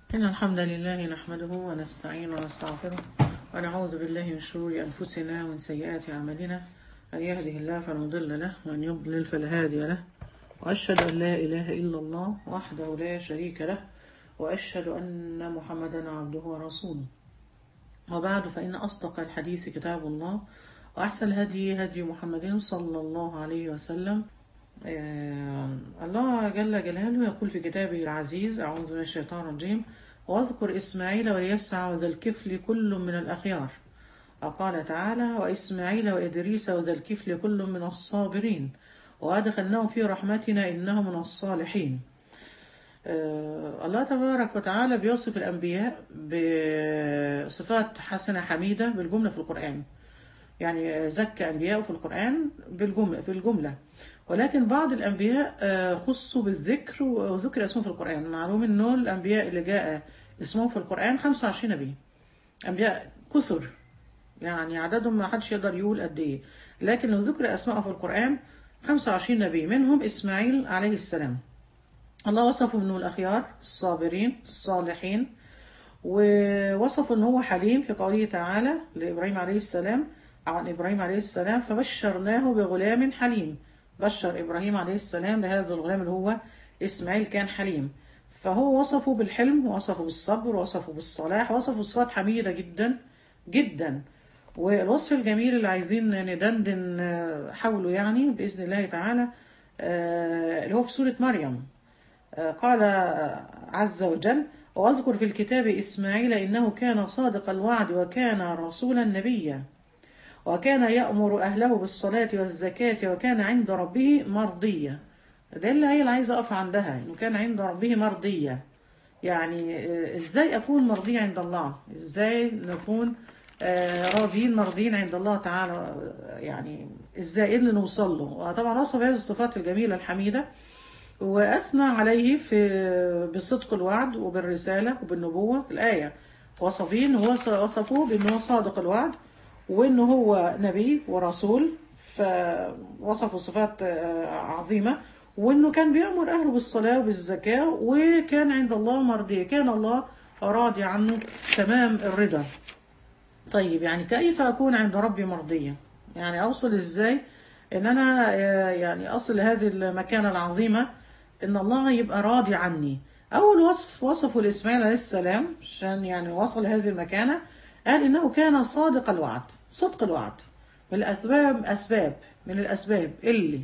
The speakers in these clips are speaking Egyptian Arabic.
إن الحمد لله نحمده ونستعين ونستغفره ونعوذ بالله من شرور أنفسنا ومن سيئات أعمالنا من يهده الله فلا مضل له ومن يضلل فلا هادي له وأشهد أن لا إله إلا الله وحده لا شريك له وأشهد أن محمدا عبده ورسوله وبعد فإن أصدق الحديث كتاب الله وأحسن الهدي هدي محمد صلى الله عليه وسلم آه، الله جل جلاله يقول في كتابه العزيز أعوذ من الشيطان الرجيم واذكر إسماعيل واليسع وذا الكفل كل من الأخيار وقال تعالى وإسماعيل وإدريس وذا الكفل كل من الصابرين وأدخلناهم في رحمتنا إنهم من الصالحين آه، الله تبارك وتعالى بيوصف الأنبياء بصفات حسنة حميدة بالجملة في القرآن يعني زكى أنبياء في القرآن بالجملة في الجملة ولكن بعض الأنبياء آه، خصوا بالذكر وذكر اسمهم في القرآن معلوم إنه الأنبياء اللي جاء اسمهم في القرآن 25 نبي أنبياء كثر يعني عددهم ما حدش يقدر يقول قد إيه لكن لو ذكر أسماء في القرآن 25 نبي منهم إسماعيل عليه السلام الله وصفه انه الاخيار الصابرين الصالحين ووصفه انه هو حليم في قوله تعالى لابراهيم عليه السلام عن ابراهيم عليه السلام فبشرناه بغلام حليم بشر ابراهيم عليه السلام بهذا الغلام اللي هو اسماعيل كان حليم فهو وصفه بالحلم ووصفه بالصبر ووصفه بالصلاح وصفه بصفات حميدة جدا جدا والوصف الجميل اللي عايزين ندندن حوله يعني بإذن الله تعالى آه، اللي هو في سورة مريم قال عز وجل واذكر في الكتاب إسماعيل إنه كان صادق الوعد وكان رسولا نبيا وكان يأمر أهله بالصلاة والزكاة وكان عند ربه مرضيا ده اللي هي اللي عايزة أقف عندها إنه كان عند ربه مرضيا يعني آه، إزاي أكون مرضية عند الله إزاي نكون آه، راضيين مرضيين عند الله تعالى آه، يعني إزاي إيه اللي نوصل له وطبعا وصف هذه الصفات الجميلة الحميدة وأثنى عليه في بصدق الوعد وبالرسالة وبالنبوة في الآية وصفين هو وصفوه بأنه صادق الوعد وأنه هو نبي ورسول فوصفوا صفات آه، عظيمة وأنه كان بيأمر أهله بالصلاة وبالزكاة وكان عند الله مرضي كان الله راضي عنه تمام الرضا طيب يعني كيف أكون عند ربي مرضية يعني أوصل إزاي إن أنا آه، يعني أصل لهذه المكانة العظيمة إن الله يبقى راضي عني أول وصف وصفه لإسماعيل عليه السلام عشان يعني وصل هذه المكانة قال إنه كان صادق الوعد صدق الوعد من الأسباب أسباب من الأسباب اللي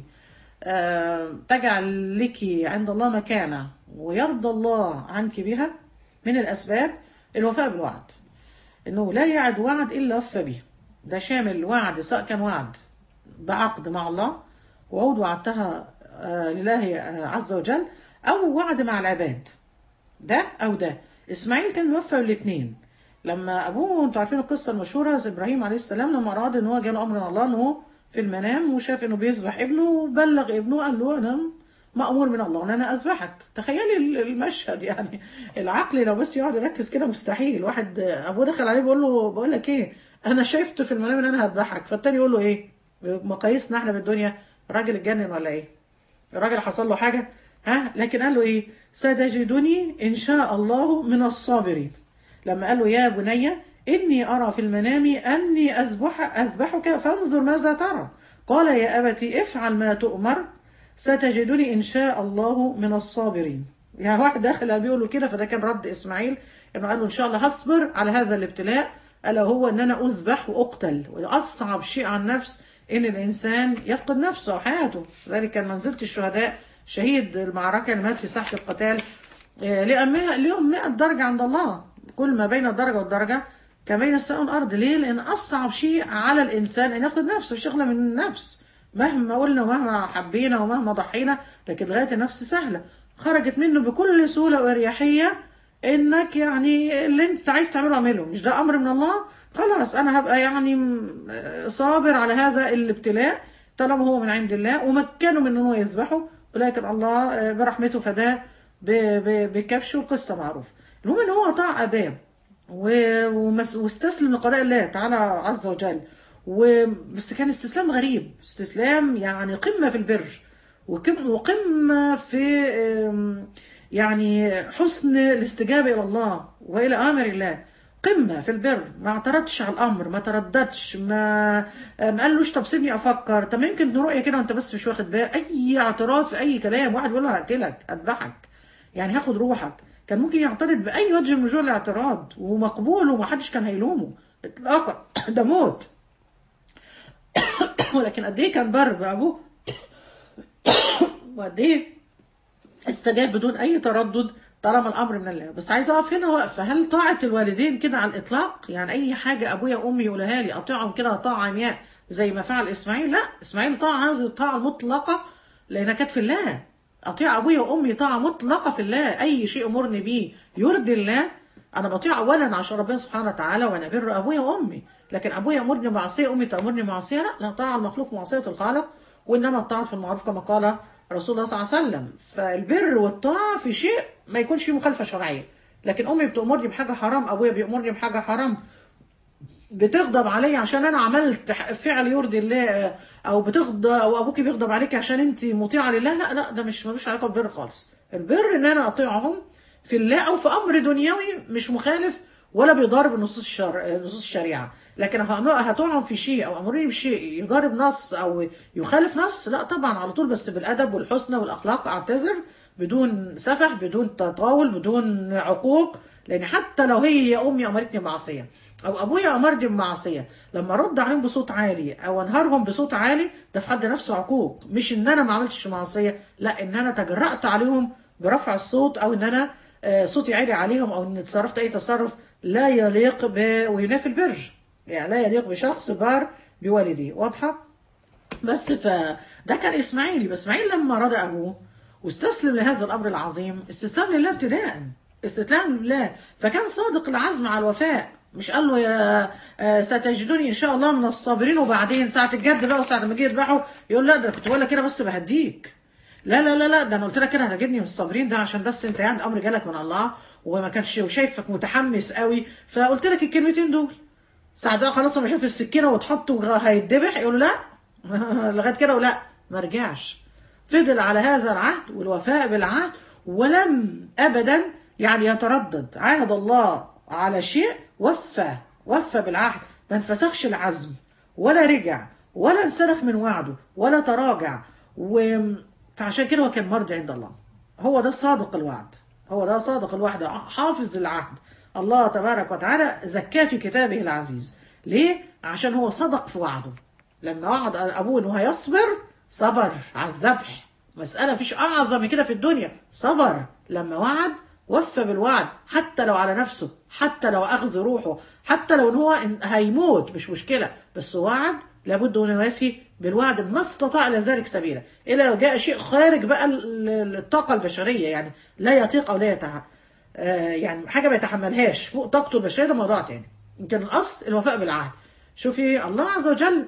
آه، تجعل لك عند الله مكانة ويرضى الله عنك بها من الأسباب الوفاء بالوعد إنه لا يعد وعد إلا وفى به ده شامل وعد سواء كان وعد بعقد مع الله وعود وعدتها آه، لله آه، عز وجل أو وعد مع العباد ده أو ده إسماعيل كان بيوفى الاثنين لما أبوه أنتوا عارفين القصة المشهورة إبراهيم عليه السلام لما أراد إن هو جاله أمر من الله إن هو في المنام وشاف إنه بيذبح ابنه وبلغ ابنه قال له أنا مأمور من الله إن أنا أذبحك تخيلي ال- المشهد يعني العقل لو بس يقعد يركز كده مستحيل واحد آه، أبوه دخل عليه بيقول له بقول لك إيه أنا شفت في المنام إن أنا هذبحك فالتاني يقول له إيه بمقاييسنا إحنا بالدنيا راجل اتجنن ولا إيه الراجل حصل له حاجة ها لكن قال له ايه ستجدني ان شاء الله من الصابرين لما قال له يا بني اني ارى في المنام اني اذبح اذبحك فانظر ماذا ترى قال يا ابتي افعل ما تؤمر ستجدني ان شاء الله من الصابرين يعني واحد داخل بيقول له كده فده كان رد اسماعيل انه قال له ان شاء الله هصبر على هذا الابتلاء الا هو ان انا اذبح واقتل واصعب شيء على النفس ان الانسان يفقد نفسه او حياته ذلك كان منزله الشهداء شهيد المعركه اللي مات في ساحه القتال آه، لأم- لهم 100 درجه عند الله كل ما بين الدرجه والدرجه كبين السماء والارض ليه؟ لان اصعب شيء على الانسان ان يفقد نفسه مش يخلى من النفس مهما قلنا ومهما حبينا ومهما ضحينا لكن لغايه النفس سهله خرجت منه بكل سهوله واريحيه انك يعني اللي انت عايز تعمله اعمله مش ده امر من الله خلاص انا هبقى يعني م- صابر على هذا الابتلاء طالما هو من عند الله ومكنه من ان هو يذبحه ولكن الله آه، برحمته فداه ب- ب- بكبشه القصه معروفه المهم ان هو اطاع اباه و- ومس- واستسلم لقضاء الله تعالى عز وجل و- بس كان استسلام غريب استسلام يعني قمه في البر وكم وقمه في آم، يعني حسن الاستجابة إلى الله وإلى أمر الله قمة في البر ما اعترضش على الأمر ما ترددش ما ما قالوش طب سيبني أفكر طب يمكن تكون رؤية كده وأنت بس مش واخد بالك أي اعتراض في أي كلام واحد بيقول له هقتلك أذبحك يعني هاخد روحك كان ممكن يعترض بأي وجه من وجوه الاعتراض ومقبول ومحدش كان هيلومه إطلاقا ده موت ولكن قد إيه كان بر بأبوه وقد إيه استجاب بدون اي تردد طالما الامر من الله بس عايزه اقف هنا واقفه هل طاعه الوالدين كده على الاطلاق يعني اي حاجه ابويا وامي يقولها لي اطيعهم كده طاعه عمياء زي ما فعل اسماعيل لا اسماعيل طاعه هذه الطاعه المطلقه لانها كانت في الله اطيع ابويا وامي طاعه مطلقه في الله اي شيء امرني بيه يرضي الله انا بطيع اولا عشان ربنا سبحانه وتعالى وانا بر ابويا وامي لكن ابويا امرني معصيه امي تامرني معصيه لا لا طاعه المخلوق معصيه الخالق وانما الطاعه في المعروف كما قال رسول الله صلى الله عليه وسلم فالبر والطاعه في شيء ما يكونش فيه مخالفه شرعيه لكن امي بتامرني بحاجه حرام ابويا بيامرني بحاجه حرام بتغضب عليا عشان انا عملت فعل يرضي الله او بتغضب او ابوكي بيغضب عليك عشان انت مطيعه لله لا لا ده مش ملوش علاقه بالبر خالص البر ان انا اطيعهم في الله او في امر دنيوي مش مخالف ولا بيضارب نصوص الشر... نصوص الشريعه لكن هطيعهم في شيء او امرني بشيء يضارب نص او يخالف نص لا طبعا على طول بس بالادب والحسنى والاخلاق اعتذر بدون سفح بدون تطاول بدون عقوق لان حتى لو هي يا امي امرتني بمعصيه او ابويا امرني بمعصيه لما ارد عليهم بصوت عالي او انهارهم بصوت عالي ده في حد نفسه عقوق مش ان انا ما عملتش معصيه لا ان انا تجرأت عليهم برفع الصوت او ان انا صوتي عالي عليهم او ان تصرفت اي تصرف لا يليق ب... وينافي البر يعني لا يليق بشخص بار بوالديه واضحه بس فده كان اسماعيلي بس اسماعيل لما رضى ابوه واستسلم لهذا الامر العظيم استسلام لله ابتداء استسلام لله فكان صادق العزم على الوفاء مش قال له يا ستجدوني ان شاء الله من الصابرين وبعدين ساعه الجد بقى وساعه ما جه يذبحه يقول لا ده كنت بقول لك كده بس بهديك لا لا لا لا ده انا قلت لك كده هتجدني من الصابرين ده عشان بس انت يعني امر جالك من الله وما كانش وشايفك متحمس قوي فقلت لك الكلمتين دول ساعة ده خلاص لما شاف السكينه واتحط وهيتذبح يقول لا لغايه كده ولا ما رجعش فضل على هذا العهد والوفاء بالعهد ولم ابدا يعني يتردد عاهد الله على شيء وفى وفى بالعهد ما انفسخش العزم ولا رجع ولا انسلخ من وعده ولا تراجع و... فعشان كده هو كان مرضي عند الله هو ده صادق الوعد هو ده صادق الوعد حافظ للعهد الله تبارك وتعالى زكاه في كتابه العزيز ليه عشان هو صدق في وعده لما وعد ابوه انه هيصبر صبر على الذبح مسألة مفيش أعظم من كده في الدنيا صبر لما وعد وفى بالوعد حتى لو على نفسه حتى لو أخذ روحه حتى لو إن هو هيموت مش مشكلة بس وعد لابد أن يوافي بالوعد ما استطاع إلى ذلك سبيلا إلا لو جاء شيء خارج بقى الطاقة البشرية يعني لا يطيق أو لا يتحمل آه يعني حاجة ما يتحملهاش فوق طاقته البشرية ده موضوع تاني يمكن الأصل الوفاء بالعهد شوفي الله عز وجل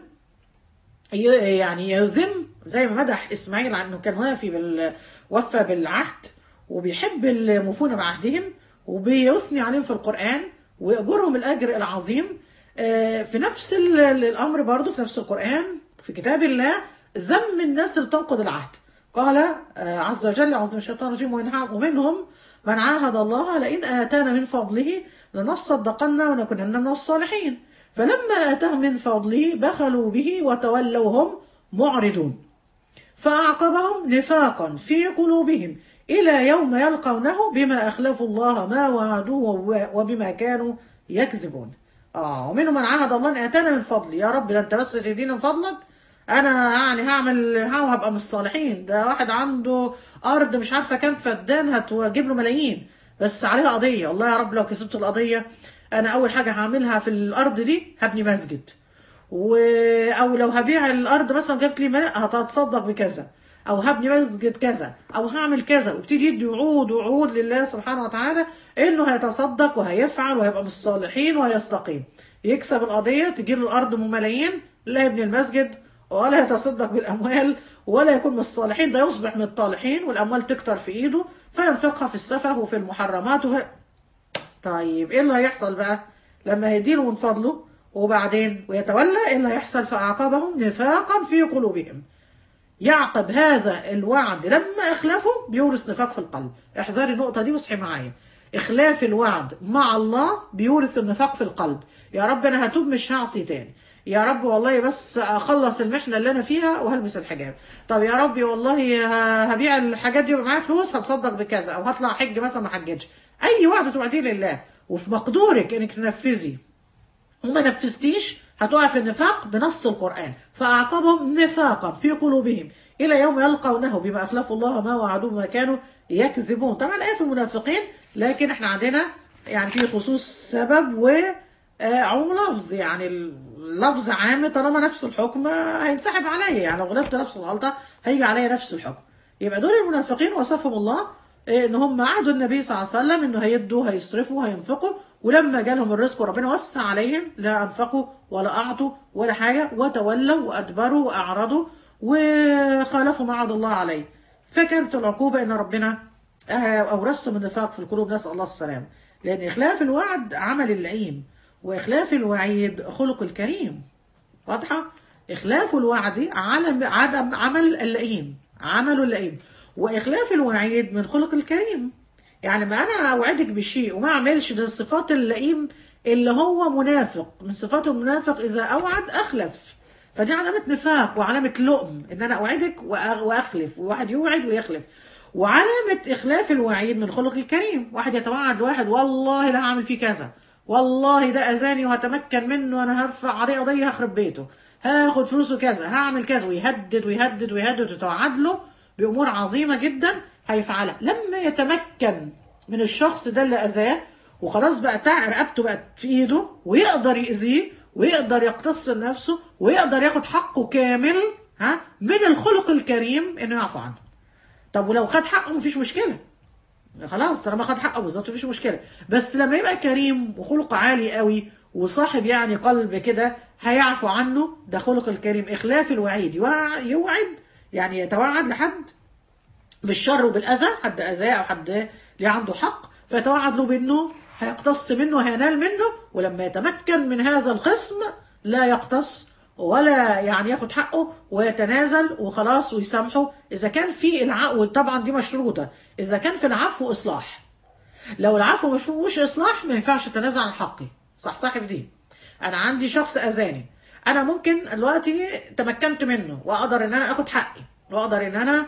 يعني يذم زي ما مدح اسماعيل عن انه كان وافي بال وفى بالعهد وبيحب الموفون بعهدهم وبيثني عليهم في القران ويأجرهم الاجر العظيم في نفس الامر برضه في نفس القران في كتاب الله ذم الناس اللي تنقض العهد قال عز وجل اعوذ من الشيطان الرجيم ومنهم من عاهد الله لئن اتانا من فضله لنصدقن ونكونن من الصالحين فلما آتاهم من فضله بخلوا به وتولوا هم معرضون فأعقبهم نفاقا في قلوبهم إلى يوم يلقونه بما أخلفوا الله ما وعدوه وبما كانوا يكذبون آه ومنهم من عهد الله أن آتانا من فضله يا رب ده أنت بس تدينا من فضلك أنا يعني هعمل هبقى من الصالحين ده واحد عنده أرض مش عارفة كام فدان هتجيب له ملايين بس عليها قضية الله يا رب لو كسبت القضية انا اول حاجه هعملها في الارض دي هبني مسجد و... او لو هبيع الارض مثلا جابت لي ملاء هتصدق بكذا او هبني مسجد كذا او هعمل كذا وابتدي يدي وعود وعود لله سبحانه وتعالى انه هيتصدق وهيفعل وهيبقى من الصالحين وهيستقيم يكسب القضيه تجيب له الارض بملايين لا يبني المسجد ولا يتصدق بالاموال ولا يكون من الصالحين ده يصبح من الطالحين والاموال تكتر في ايده فينفقها في السفه وفي المحرمات وفي طيب ايه اللي هيحصل بقى لما يديله من فضله وبعدين ويتولى ايه اللي هيحصل فاعقبهم نفاقا في قلوبهم يعقب هذا الوعد لما اخلفه بيورث نفاق في القلب احذري النقطه دي واصحي معايا اخلاف الوعد مع الله بيورث النفاق في القلب يا رب انا هتوب مش هعصي تاني يا رب والله بس اخلص المحنه اللي انا فيها وهلبس الحجاب طب يا ربي والله ه- هبيع الحاجات دي ومعايا فلوس هتصدق بكذا او هطلع حج مثلا ما حجتش اي وعد توعديه لله وفي مقدورك انك تنفذي وما نفذتيش هتقع في النفاق بنص القرآن فأعقبهم نفاقا في قلوبهم إلى يوم يلقونه بما أخلفوا الله ما وعدوه ما كانوا يكذبون طبعا الآية في المنافقين لكن احنا عندنا يعني في خصوص سبب و آه، عموم لفظ يعني اللفظ عام طالما نفس الحكم آه، هينسحب عليا يعني لو غلطت نفس الغلطة هيجي عليا نفس الحكم يبقى دول المنافقين وصفهم الله إيه، ان هم عهدوا النبي صلى الله عليه وسلم انه هيدوا هيصرفوا هينفقوا ولما جالهم الرزق وربنا وسع عليهم لا انفقوا ولا اعطوا ولا حاجه وتولوا وادبروا واعرضوا وخالفوا ما عهد الله عليه فكانت العقوبه ان ربنا آه، اورثهم النفاق في القلوب نسال الله السلامه لان اخلاف الوعد عمل اللئيم واخلاف الوعيد خلق الكريم واضحة؟ إخلاف الوعد علم عدم عمل اللئيم عمل اللئيم وإخلاف الوعيد من خلق الكريم يعني ما أنا أوعدك بشيء وما أعملش ده صفات اللئيم اللي هو منافق من صفات المنافق إذا أوعد أخلف فدي علامة نفاق وعلامة لؤم إن أنا أوعدك وأ- وأخلف وواحد يوعد ويخلف وعلامة إخلاف الوعيد من خلق الكريم واحد يتوعد واحد والله لا هعمل فيه كذا والله ده أذاني وهتمكن منه أنا هرفع عليه قضية هخرب بيته هاخد فلوسه كذا هعمل كذا ويهدد ويهدد ويهدد وتوعد له بأمور عظيمة جدا هيفعلها لما يتمكن من الشخص ده اللي أذاه وخلاص بقى تع رقبته بقت في إيده ويقدر يأذيه ويقدر يقتص لنفسه ويقدر ياخد حقه كامل ها من الخلق الكريم إنه يعفو عنه طب ولو خد حقه مفيش مشكلة خلاص طالما خد حقه بالظبط مفيش مشكله بس لما يبقى كريم وخلق عالي قوي وصاحب يعني قلب كده هيعفو عنه ده خلق الكريم اخلاف الوعيد يوع- يوعد يعني يتوعد لحد بالشر وبالاذى حد اذاه او حد ليه عنده حق فيتوعد له بانه هيقتص منه وهينال منه ولما يتمكن من هذا الخصم لا يقتص ولا يعني ياخد حقه ويتنازل وخلاص ويسامحه اذا كان في العفو طبعا دي مشروطه اذا كان في العفو اصلاح لو العفو مش مش اصلاح ما ينفعش اتنازل عن حقي صح صح في دي انا عندي شخص اذاني انا ممكن دلوقتي تمكنت منه واقدر ان انا اخد حقي واقدر ان انا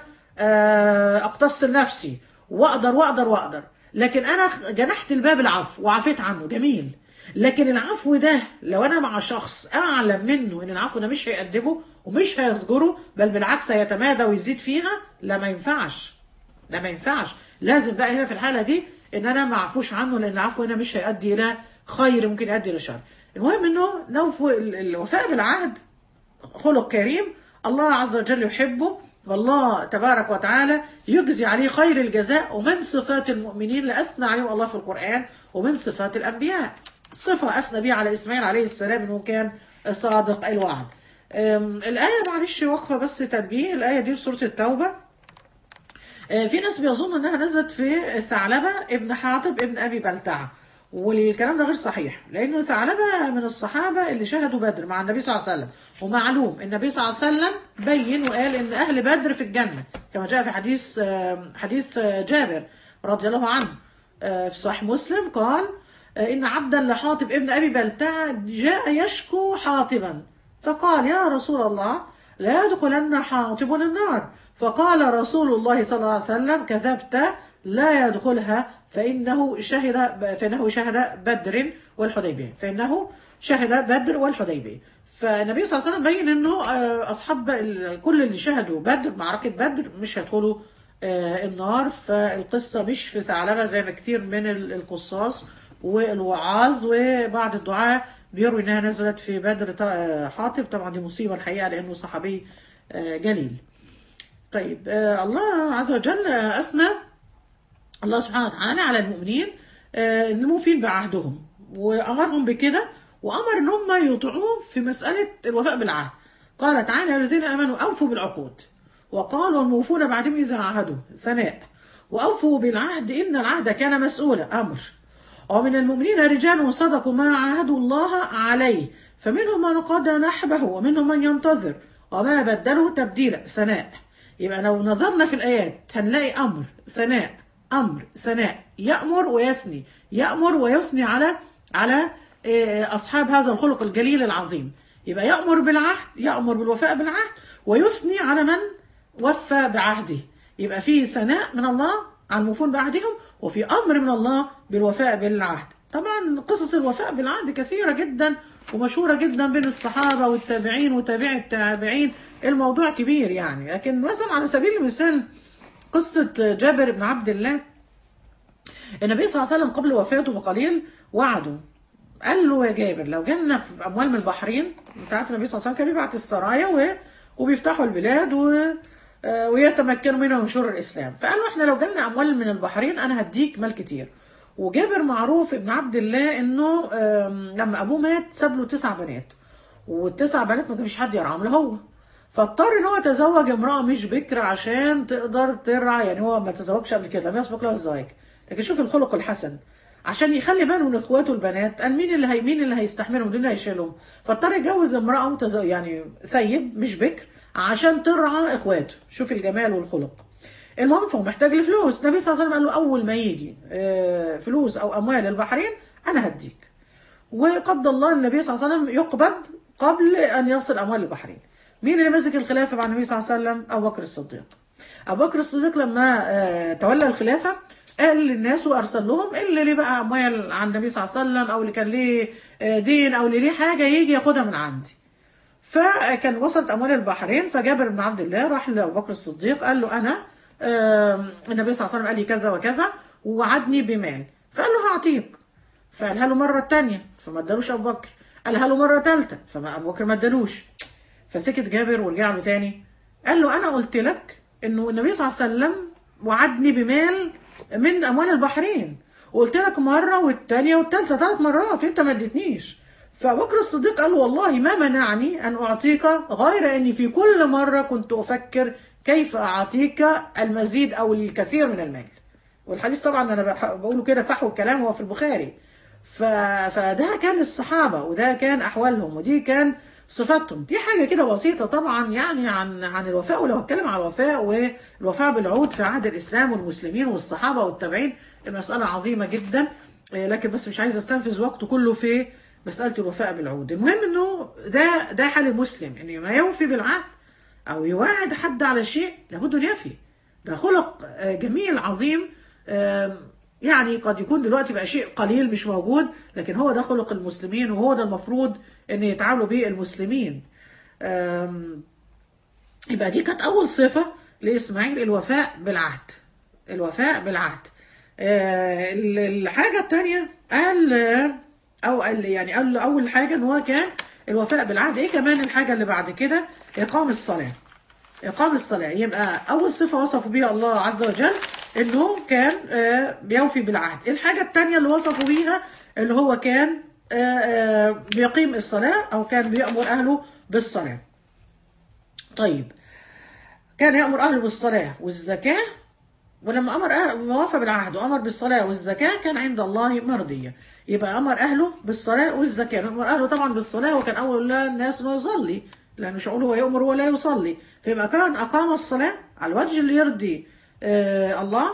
آه، اقتص لنفسي واقدر واقدر واقدر لكن انا جنحت الباب العفو وعفيت عنه جميل لكن العفو ده لو انا مع شخص اعلم منه ان العفو ده مش هيأدبه ومش هيزجره بل بالعكس هيتمادى ويزيد فيها لا ما ينفعش لا ما ينفعش لازم بقى هنا في الحالة دي ان انا ما اعفوش عنه لان العفو هنا مش هيؤدي الى خير ممكن يؤدي الى شر المهم انه نوفو ال- الوفاء بالعهد خلق كريم الله عز وجل يحبه والله تبارك وتعالى يجزي عليه خير الجزاء ومن صفات المؤمنين اللي أثنى عليهم الله في القرآن ومن صفات الأنبياء صفة أثنى بها على إسماعيل عليه السلام إنه كان صادق الوعد أم، الآية معلش واقفة بس تنبيه الآية دي في سورة التوبة آه، في ناس بيظن انها نزلت في ثعلبه ابن حاطب ابن ابي بلتعه والكلام ده غير صحيح لانه ثعلبه من الصحابه اللي شهدوا بدر مع النبي صلى الله عليه وسلم ومعلوم النبي صلى الله عليه وسلم بين وقال ان اهل بدر في الجنه كما جاء في حديث آه، حديث آه، جابر رضي الله عنه آه، في صحيح مسلم قال آه، ان عبدا لحاطب ابن ابي بلتعه جاء يشكو حاطبا فقال يا رسول الله لا يدخلن حاطب النار فقال رسول الله صلى الله عليه وسلم كذبت لا يدخلها فإنه شهد فإنه شهد بدر والحديبية فإنه شهد بدر والحديبية فالنبي صلى الله عليه وسلم بين انه آه، اصحاب ال- كل اللي شهدوا بدر معركة بدر مش هيدخلوا آه، النار فالقصة مش في ثعلبة زي ما كتير من ال- القصاص والوعاظ وبعض الدعاة بيروي انها نزلت في بدر ط- آه، حاطب طبعا دي مصيبة الحقيقة لانه صحابي آه، جليل طيب آه، الله عز وجل آه، أثنى الله سبحانه وتعالى على المؤمنين آه، الموفين بعهدهم وأمرهم بكده وأمر إن هم يطيعوه في مسألة الوفاء بالعهد قال تعالى يا الذين آمنوا أوفوا بالعقود وقالوا الموفون بعدهم إذا عاهدوا ثناء وأوفوا بالعهد إن العهد كان مسؤولا أمر ومن المؤمنين رجال صدقوا ما عاهدوا الله عليه فمنهم من قضى نحبه ومنهم من ينتظر وما بدلوا تبديلا ثناء يبقى لو نظرنا في الآيات هنلاقي أمر ثناء أمر ثناء يأمر ويثني يأمر ويثني على على آه، أصحاب هذا الخلق الجليل العظيم يبقى يأمر بالعهد يأمر بالوفاء بالعهد ويثني على من وفى بعهده يبقى في ثناء من الله على الموفون بعهدهم وفي أمر من الله بالوفاء بالعهد طبعا قصص الوفاء بالعهد كثيرة جدا ومشهورة جدا بين الصحابة والتابعين وتابعي التابعين الموضوع كبير يعني لكن مثلا على سبيل المثال قصة جابر بن عبد الله النبي صلى الله عليه وسلم قبل وفاته بقليل وعده قال له يا جابر لو جالنا في اموال من البحرين انت عارف النبي صلى الله عليه وسلم كان بيبعت السرايا و... وبيفتحوا البلاد و... آه، ويتمكنوا منها من شر الاسلام فقال له احنا لو جالنا اموال من البحرين انا هديك مال كتير وجابر معروف ابن عبد الله انه آم، لما ابوه مات ساب له تسع بنات والتسع بنات ما كانش حد يرعاهم له هو فاضطر ان هو يتزوج امراه مش بكر عشان تقدر ترعى يعني هو ما تزوجش قبل كده لم يسبق له الزواج لكن شوف الخلق الحسن عشان يخلي باله من اخواته البنات قال مين اللي هي مين اللي هيستحملهم مين اللي هيشيلهم فاضطر يتجوز امراه متزوج يعني ثيب مش بكر عشان ترعى اخواته شوف الجمال والخلق المهم فهو محتاج لفلوس النبي صلى الله عليه وسلم قال له اول ما يجي آه، فلوس او اموال البحرين انا هديك وقد الله النبي صلى الله عليه وسلم يقبض قبل ان يصل اموال البحرين مين اللي مسك الخلافه مع النبي صلى الله عليه وسلم ابو بكر الصديق ابو بكر الصديق لما آه، تولى الخلافه قال للناس وارسل لهم اللي ليه بقى اموال عن النبي صلى الله عليه وسلم او اللي كان ليه آه، دين او اللي ليه حاجه يجي ياخدها من عندي فكان وصلت اموال البحرين فجابر بن عبد الله راح لابو بكر الصديق قال له انا آم، النبي صلى الله عليه وسلم قال لي كذا وكذا ووعدني بمال فقال له هعطيك فقالها له مره تانية فما ادالوش ابو بكر قالها له مره ثالثه فما ابو بكر ما ادالوش فسكت جابر ورجع له تاني قال له انا قلت لك انه النبي صلى الله عليه وسلم وعدني بمال من اموال البحرين وقلت لك مره والتانية والتالتة ثلاث مرات وانت ما اديتنيش فابو بكر الصديق قال والله ما منعني ان اعطيك غير اني في كل مره كنت افكر كيف اعطيك المزيد او الكثير من المال والحديث طبعا انا بح- بقوله كده فحوى الكلام هو في البخاري ف... فده كان الصحابه وده كان احوالهم ودي كان صفاتهم دي حاجه كده بسيطه طبعا يعني عن عن الوفاء ولو اتكلم عن الوفاء والوفاء بالعهود في عهد الاسلام والمسلمين والصحابه والتابعين المساله عظيمه جدا إيه، لكن بس مش عايز استنفذ وقته كله في مساله الوفاء بالعهود المهم انه ده ده حال المسلم ان ما يوفي بالعهد او يواعد حد على شيء لابد ان يفي ده خلق آه، جميل عظيم آم، يعني قد يكون دلوقتي بقى شيء قليل مش موجود لكن هو ده خلق المسلمين وهو ده المفروض ان يتعاملوا به المسلمين آم، يبقى دي كانت اول صفه لاسماعيل الوفاء بالعهد الوفاء بالعهد آه، ال- الحاجه الثانيه قال آه، او قال يعني قال اول حاجه ان هو كان الوفاء بالعهد ايه كمان الحاجه اللي بعد كده اقام الصلاه إقام الصلاة يبقى أول صفة وصفوا بها الله عز وجل إنه كان آه، بيوفي بالعهد الحاجة التانية اللي وصفوا بيها اللي هو كان آه، آه، بيقيم الصلاة أو كان بيأمر أهله بالصلاة طيب كان يأمر أهله بالصلاة والزكاة ولما أمر أهله ووفى بالعهد وأمر بالصلاة والزكاة كان عند الله مرضية يبقى أمر أهله بالصلاة والزكاة أمر أهله طبعا بالصلاة وكان أول الناس إنه يصلي لأنه مش هقول هو يأمر ولا يصلي فيبقى كان أقام الصلاة على الوجه اللي يرضي آه الله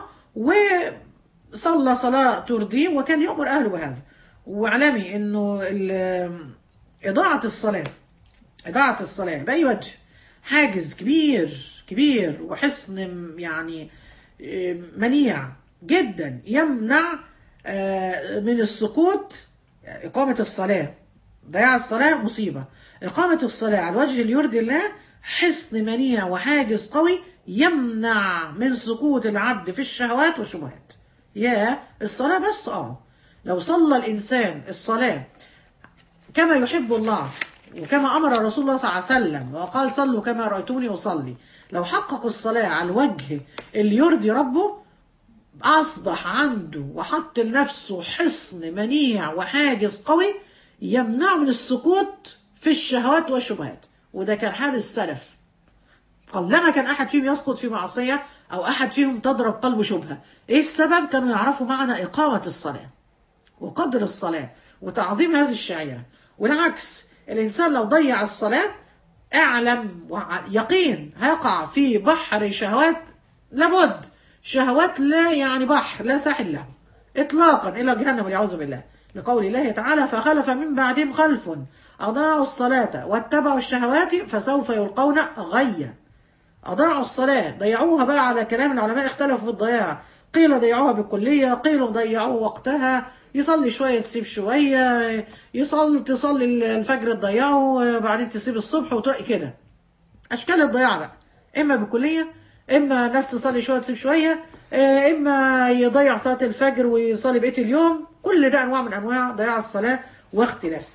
وصلى صلاة ترضيه وكان يأمر أهله بهذا واعلمي إنه ال- إضاعة الصلاة إضاعة الصلاة بأي وجه حاجز كبير كبير وحصن يعني آه، منيع جدا يمنع آه، من السقوط إقامة الصلاة ضياع الصلاة مصيبة إقامة الصلاة على الوجه اللي يرضي الله حصن منيع وحاجز قوي يمنع من سقوط العبد في الشهوات والشبهات يا الصلاة بس اه لو صلى الإنسان الصلاة كما يحب الله وكما أمر رسول الله صلى الله عليه وسلم وقال صلوا كما رأيتوني أصلي لو حقق الصلاة على الوجه اللي يرضي ربه أصبح عنده وحط لنفسه حصن منيع وحاجز قوي يمنع من السقوط في الشهوات والشبهات وده كان حال السلف قلما كان أحد فيهم يسقط في معصية أو أحد فيهم تضرب قلبه شبهة إيه السبب؟ كانوا يعرفوا معنى إقامة الصلاة وقدر الصلاة وتعظيم هذه الشعيرة والعكس الإنسان لو ضيع الصلاة اعلم وع- يقين هيقع في بحر شهوات لابد شهوات لا يعني بحر لا ساحل له اطلاقا الى جهنم والعياذ بالله لقول الله تعالى فخلف من بعدهم خلف اضاعوا الصلاه واتبعوا الشهوات فسوف يلقون غيا أضاعوا الصلاة ضيعوها بقى على كلام العلماء اختلفوا في الضياع قيل ضيعوها بالكلية قيل ضيعوا وقتها يصلي شوية تسيب شوية يصلي تصلي الفجر تضيعه بعدين تسيب الصبح وتروح كده أشكال الضياع بقى إما بالكلية إما ناس تصلي شوية تسيب شوية آه، إما يضيع صلاة الفجر ويصلي بقية اليوم كل ده أنواع من أنواع ضياع الصلاة واختلاف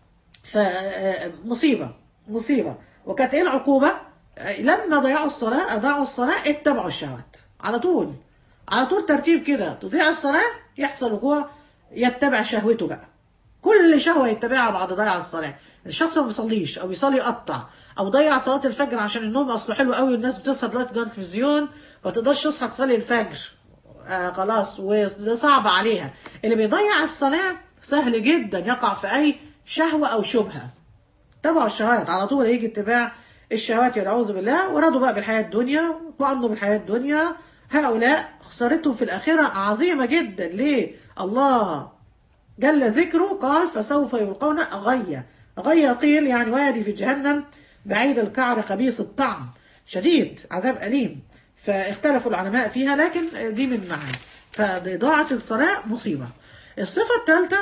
فمصيبة مصيبة وكانت ايه العقوبة آه، لما ضيعوا الصلاة أضاعوا الصلاة اتبعوا الشهوات على طول على طول ترتيب كده تضيع الصلاة يحصل وقوع يتبع شهوته بقى كل شهوة يتبعها بعد ضياع الصلاة الشخص ما بيصليش أو بيصلي يقطع أو ضيع صلاة الفجر عشان النوم أصله حلو قوي والناس بتسهر دلوقتي قدام التلفزيون ما تقدرش تصحى تصلي الفجر آه خلاص وده صعب عليها اللي بيضيع الصلاة سهل جدا يقع في أي شهوة أو شبهة تبعوا الشهوات على طول هيجي اتباع الشهوات والعوذ بالله ورضوا بقى بالحياة الدنيا وأنوا بالحياة الدنيا هؤلاء خسارتهم في الآخرة عظيمة جدا ليه؟ الله جل ذكره قال فسوف يلقون غيا غيا قيل يعني وادي في جهنم بعيد الكعر خبيث الطعم شديد عذاب أليم فاختلفوا العلماء فيها لكن دي من معاني فإضاعة الصلاة مصيبة الصفة الثالثة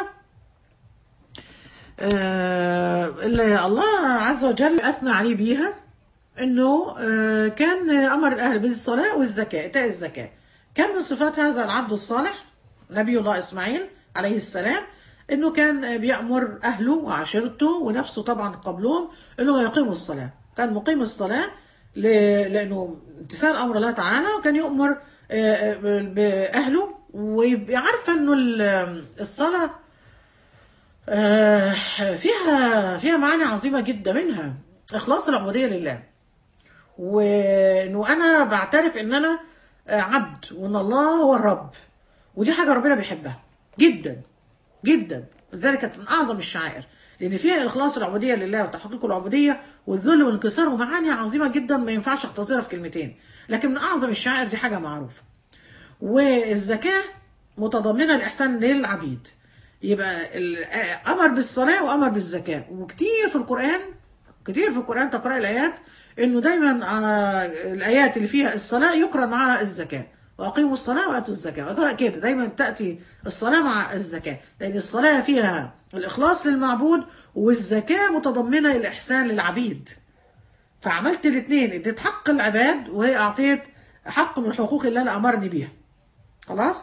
آه، اللي الله عز وجل أثنى عليه بيها انه آه، كان امر الاهل بالصلاه والزكاه ايتاء الزكاه كان من صفات هذا العبد الصالح نبي الله اسماعيل عليه السلام انه كان بيامر اهله وعشيرته ونفسه طبعا قبلهم انهم يقيموا الصلاه كان مقيم الصلاه ل- لانه امتثال امر الله تعالى وكان يؤمر آه، آه، باهله ويبقى عارفه انه ال- الصلاه آه، فيها فيها معاني عظيمه جدا منها اخلاص العبوديه لله وانه انا بعترف ان انا عبد وان الله هو الرب ودي حاجه ربنا بيحبها جدا جدا لذلك كانت من اعظم الشعائر لان فيها اخلاص العبوديه لله وتحقيق العبوديه والذل والانكسار ومعاني عظيمه جدا ما ينفعش اختصرها في كلمتين لكن من اعظم الشعائر دي حاجه معروفه والزكاه متضمنه الاحسان للعبيد يبقى ال- امر بالصلاه وامر بالزكاه وكتير في القران كتير في القران تقرا الايات انه دايما آه، الايات اللي فيها الصلاه يقرا معها الزكاه واقيموا الصلاه واتوا الزكاه وده كده دايما تاتي الصلاه مع الزكاه لان الصلاه فيها الاخلاص للمعبود والزكاه متضمنه الاحسان للعبيد فعملت الاثنين اديت حق العباد وهي اعطيت حق من حقوق الله اللي امرني بيها خلاص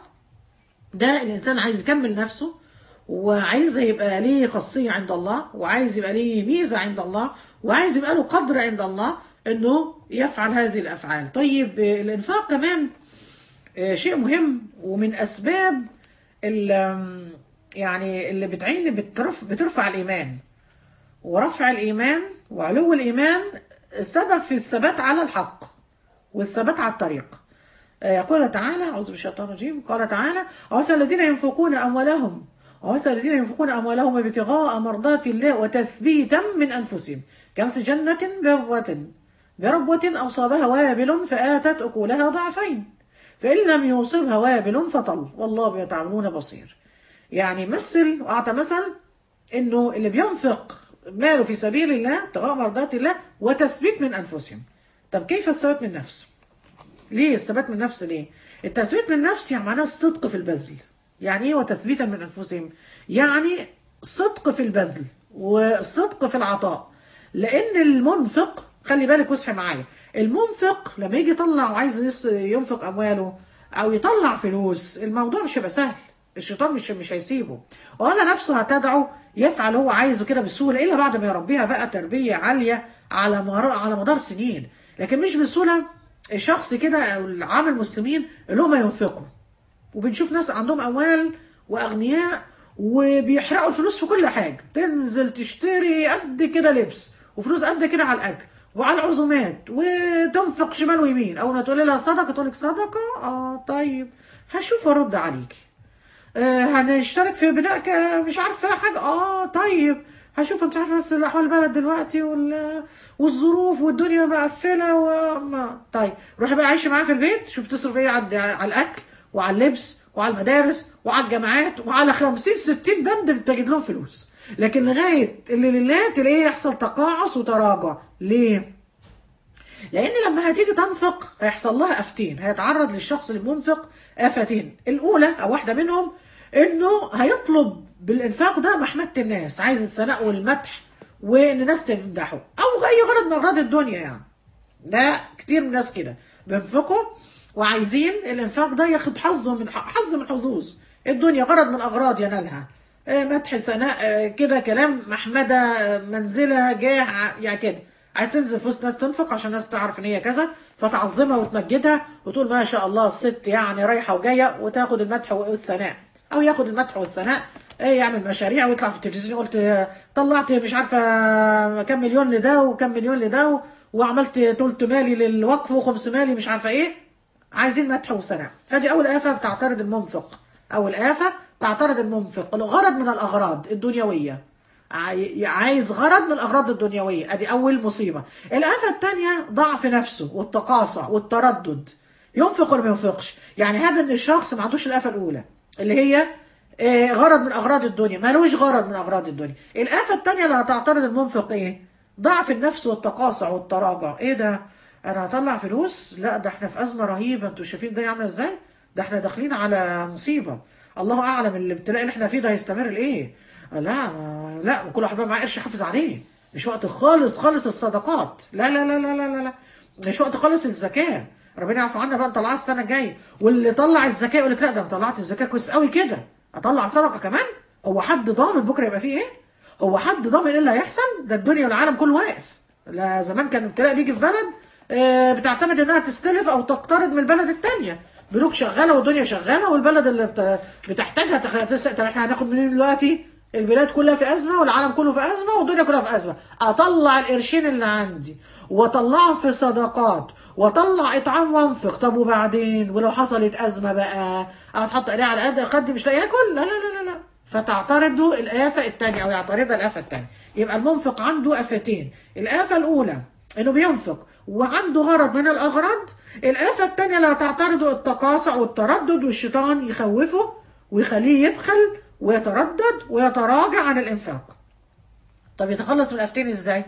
ده الانسان عايز يكمل نفسه وعايز يبقى ليه خاصيه عند الله وعايز يبقى ليه ميزه عند الله وعايز يبقى له قدر عند الله انه يفعل هذه الافعال طيب آه، الانفاق كمان آه، شيء مهم ومن اسباب ال- آم، يعني اللي بتعين بترفع, بترفع الايمان ورفع الايمان وعلو الايمان السبب في الثبات على الحق والثبات على الطريق آه، يقول تعالى أعوذ بالشيطان الرجيم قال تعالى ومثل الذين ينفقون أموالهم ومثل الذين ينفقون أموالهم ابتغاء مرضات الله وتثبيتا من أنفسهم كمثل جنة بربوة بربوة أصابها وابل فآتت أكلها ضعفين فإن لم يوصبها وابل فطل والله بما تعملون بصير يعني مثل وأعطى مثل إنه اللي بينفق ماله في سبيل الله ابتغاء مرضات الله وتثبيت من أنفسهم طب كيف الثبات من نفسه؟ ليه الثبات من النفس ليه؟ التثبيت من النفس يعني معناه الصدق في البذل. يعني ايه وتثبيتا من انفسهم؟ يعني صدق في البذل وصدق في العطاء. لان المنفق خلي بالك واصحي معايا، المنفق لما يجي يطلع وعايز يص- ينفق امواله او يطلع فلوس الموضوع مش هيبقى سهل. الشيطان مش مش هيسيبه ولا نفسه هتدعو يفعل هو عايزه كده بسهوله الا بعد ما يربيها بقى تربيه عاليه على مر... على مدار سنين لكن مش بسهوله شخص كده او عام المسلمين اللي هم ينفقوا وبنشوف ناس عندهم اموال واغنياء وبيحرقوا الفلوس في كل حاجه تنزل تشتري قد كده لبس وفلوس قد كده على الاكل وعلى العزومات وتنفق شمال ويمين اول ما تقولي لها صدقه تقول لك صدقه اه طيب هشوف وارد عليكي آه هنشترك في بناء ك- مش عارفه حاجه اه طيب هشوف انت عارفه بس الاحوال البلد دلوقتي وال... والظروف والدنيا مقفله وما طيب روحي بقى عايشه معاه في البيت شوف تصرف ايه على على الاكل وعلى اللبس وعلى المدارس وعلى الجامعات وعلى 50 60 بند بتجد لهم فلوس لكن لغايه اللي لله تلاقيه يحصل تقاعس وتراجع ليه؟ لان لما هتيجي تنفق هيحصل لها افتين هيتعرض للشخص المنفق افتين الاولى او واحده منهم انه هيطلب بالانفاق ده محمده الناس عايز الثناء والمدح وان الناس تمدحه او اي غرض من اغراض الدنيا يعني ده كتير من الناس كده بينفقوا وعايزين الانفاق ده ياخد حظه من حظ من حظوظ الدنيا غرض من الاغراض ينالها آه، مدح ثناء آه، كده كلام محمده آه، منزله جاه ع- يعني كده عايز تنزل في وسط ناس تنفق عشان الناس تعرف ان هي كذا فتعظمها وتمجدها وتقول ما شاء الله الست يعني رايحه وجايه وتاخد المدح والثناء او ياخد المدح والثناء ايه يعمل مشاريع ويطلع في التلفزيون قلت آه، طلعت مش عارفه كم مليون لده وكم مليون لده و- وعملت تلت مالي للوقف وخمس مالي مش عارفه ايه عايزين مدح وثناء فدي اول آفة بتعترض المنفق اول آفة تعترض المنفق الغرض من الاغراض الدنيويه عاي- عايز غرض من الاغراض الدنيويه ادي اول مصيبه الآفة الثانيه ضعف نفسه والتقاصع والتردد ينفق ولا ما ينفقش يعني هذا ان الشخص ما عندوش الآفة الاولى اللي هي آه، غرض من اغراض الدنيا مالوش غرض من اغراض الدنيا الآفة الثانيه اللي هتعترض المنفق ايه ضعف النفس والتقاصع والتراجع ايه ده انا هطلع فلوس لا ده احنا في ازمه رهيبه انتوا شايفين الدنيا عامله ازاي ده احنا داخلين على مصيبه الله اعلم الابتلاء اللي احنا فيه ده هيستمر لايه لا ما- لا كل واحد بقى معاه قرش يحافظ عليه مش وقت خالص خالص الصدقات لا لا لا لا لا لا, لا. مش وقت خالص الزكاه ربنا يعفو عنا بقى نطلعها السنه الجايه واللي طلع الزكاه يقول لك لا ده انا طلعت الزكاه كويس قوي كده اطلع صدقه كمان هو حد ضامن بكره يبقى فيه ايه هو حد ضامن ايه اللي هيحصل ده الدنيا والعالم كله واقف لا زمان كان الابتلاء بيجي في بلد آه، بتعتمد انها تستلف او تقترض من البلد التانية بنوك شغاله والدنيا شغاله والبلد اللي بت- بتحتاجها تخ- تس... طب احنا هناخد منين دلوقتي البلاد كلها في ازمه والعالم كله في ازمه والدنيا كلها في ازمه اطلع القرشين اللي عندي واطلعهم في صدقات واطلع اطعام وانفق طب وبعدين ولو حصلت ازمه بقى اقعد احط ايدي على قد خدي مش لاقي ياكل لا لا لا لا لا فتعترض الآفة الثانية أو يعترضها الآفة الثانية يبقى المنفق عنده آفتين الآفة الأولى إنه بينفق وعنده غرض من الأغراض الآفة الثانية اللي هتعترضه التقاصع والتردد والشيطان يخوفه ويخليه يبخل ويتردد ويتراجع عن الإنفاق طب يتخلص من الآفتين إزاي؟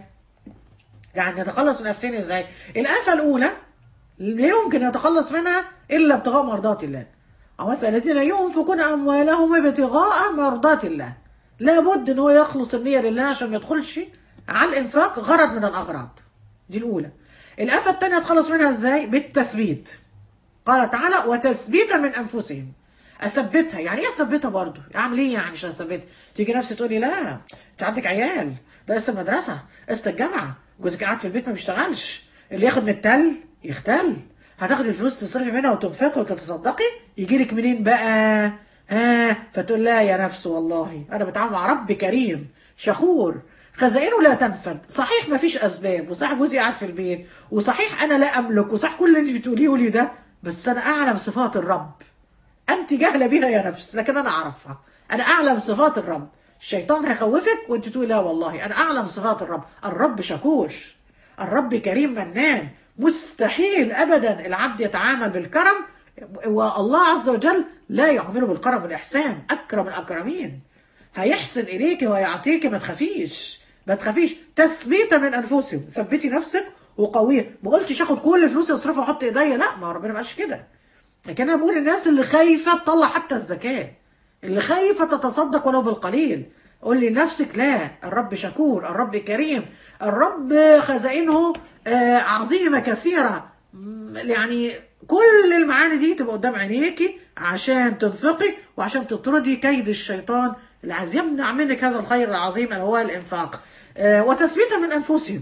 يعني يتخلص من الآفتين إزاي؟ الآفة الأولى لا يمكن يتخلص منها إلا ابتغاء مرضات الله أو مثلا الذين ينفقون أموالهم ابتغاء مرضات الله لابد ان هو يخلص النية لله عشان ما يدخلش على الإنفاق غرض من الأغراض دي الأولى الآفة الثانية تخلص منها إزاي بالتثبيت قال تعالى وتثبيتا من أنفسهم أثبتها يعني إيه أثبتها برضه أعمل إيه يعني عشان أثبتها تيجي نفسي تقولي لا أنت عندك عيال ده قسط المدرسة قسط الجامعة جوزك قاعد في البيت ما بيشتغلش اللي ياخد من التل يختل هتاخدي الفلوس تصرفي منها وتنفقي وتتصدقي يجي لك منين بقى ها فتقول لا يا نفس والله انا بتعامل مع رب كريم شكور خزائنه لا تنفد صحيح ما فيش اسباب وصحيح جوزي قاعد في البيت وصحيح انا لا املك وصحيح كل اللي انت بتقوليه لي ده بس انا اعلم صفات الرب انت جاهله بيها يا نفس لكن انا اعرفها انا اعلم صفات الرب الشيطان هيخوفك وانت تقول لا والله انا اعلم صفات الرب الرب شكور الرب كريم منان مستحيل ابدا العبد يتعامل بالكرم والله عز وجل لا يعامله بالكرم والاحسان اكرم الاكرمين هيحسن اليك ويعطيك ما تخافيش ما تخافيش تثبيتا من انفسهم ثبتي نفسك وقويه ما قلتش اخد كل فلوسي اصرفها واحط ايديا لا ما ربنا ما قالش كده لكن انا بقول الناس اللي خايفه تطلع حتى الزكاه اللي خايفه تتصدق ولو بالقليل قول لي نفسك لا الرب شكور الرب كريم الرب خزائنه آه، عظيمه كثيره م- يعني كل المعاني دي تبقى قدام عينيكي عشان تنفقي وعشان تطردي كيد الشيطان اللي عايز يمنع منك هذا الخير العظيم اللي هو الانفاق آه، وتثبيتا من انفسهم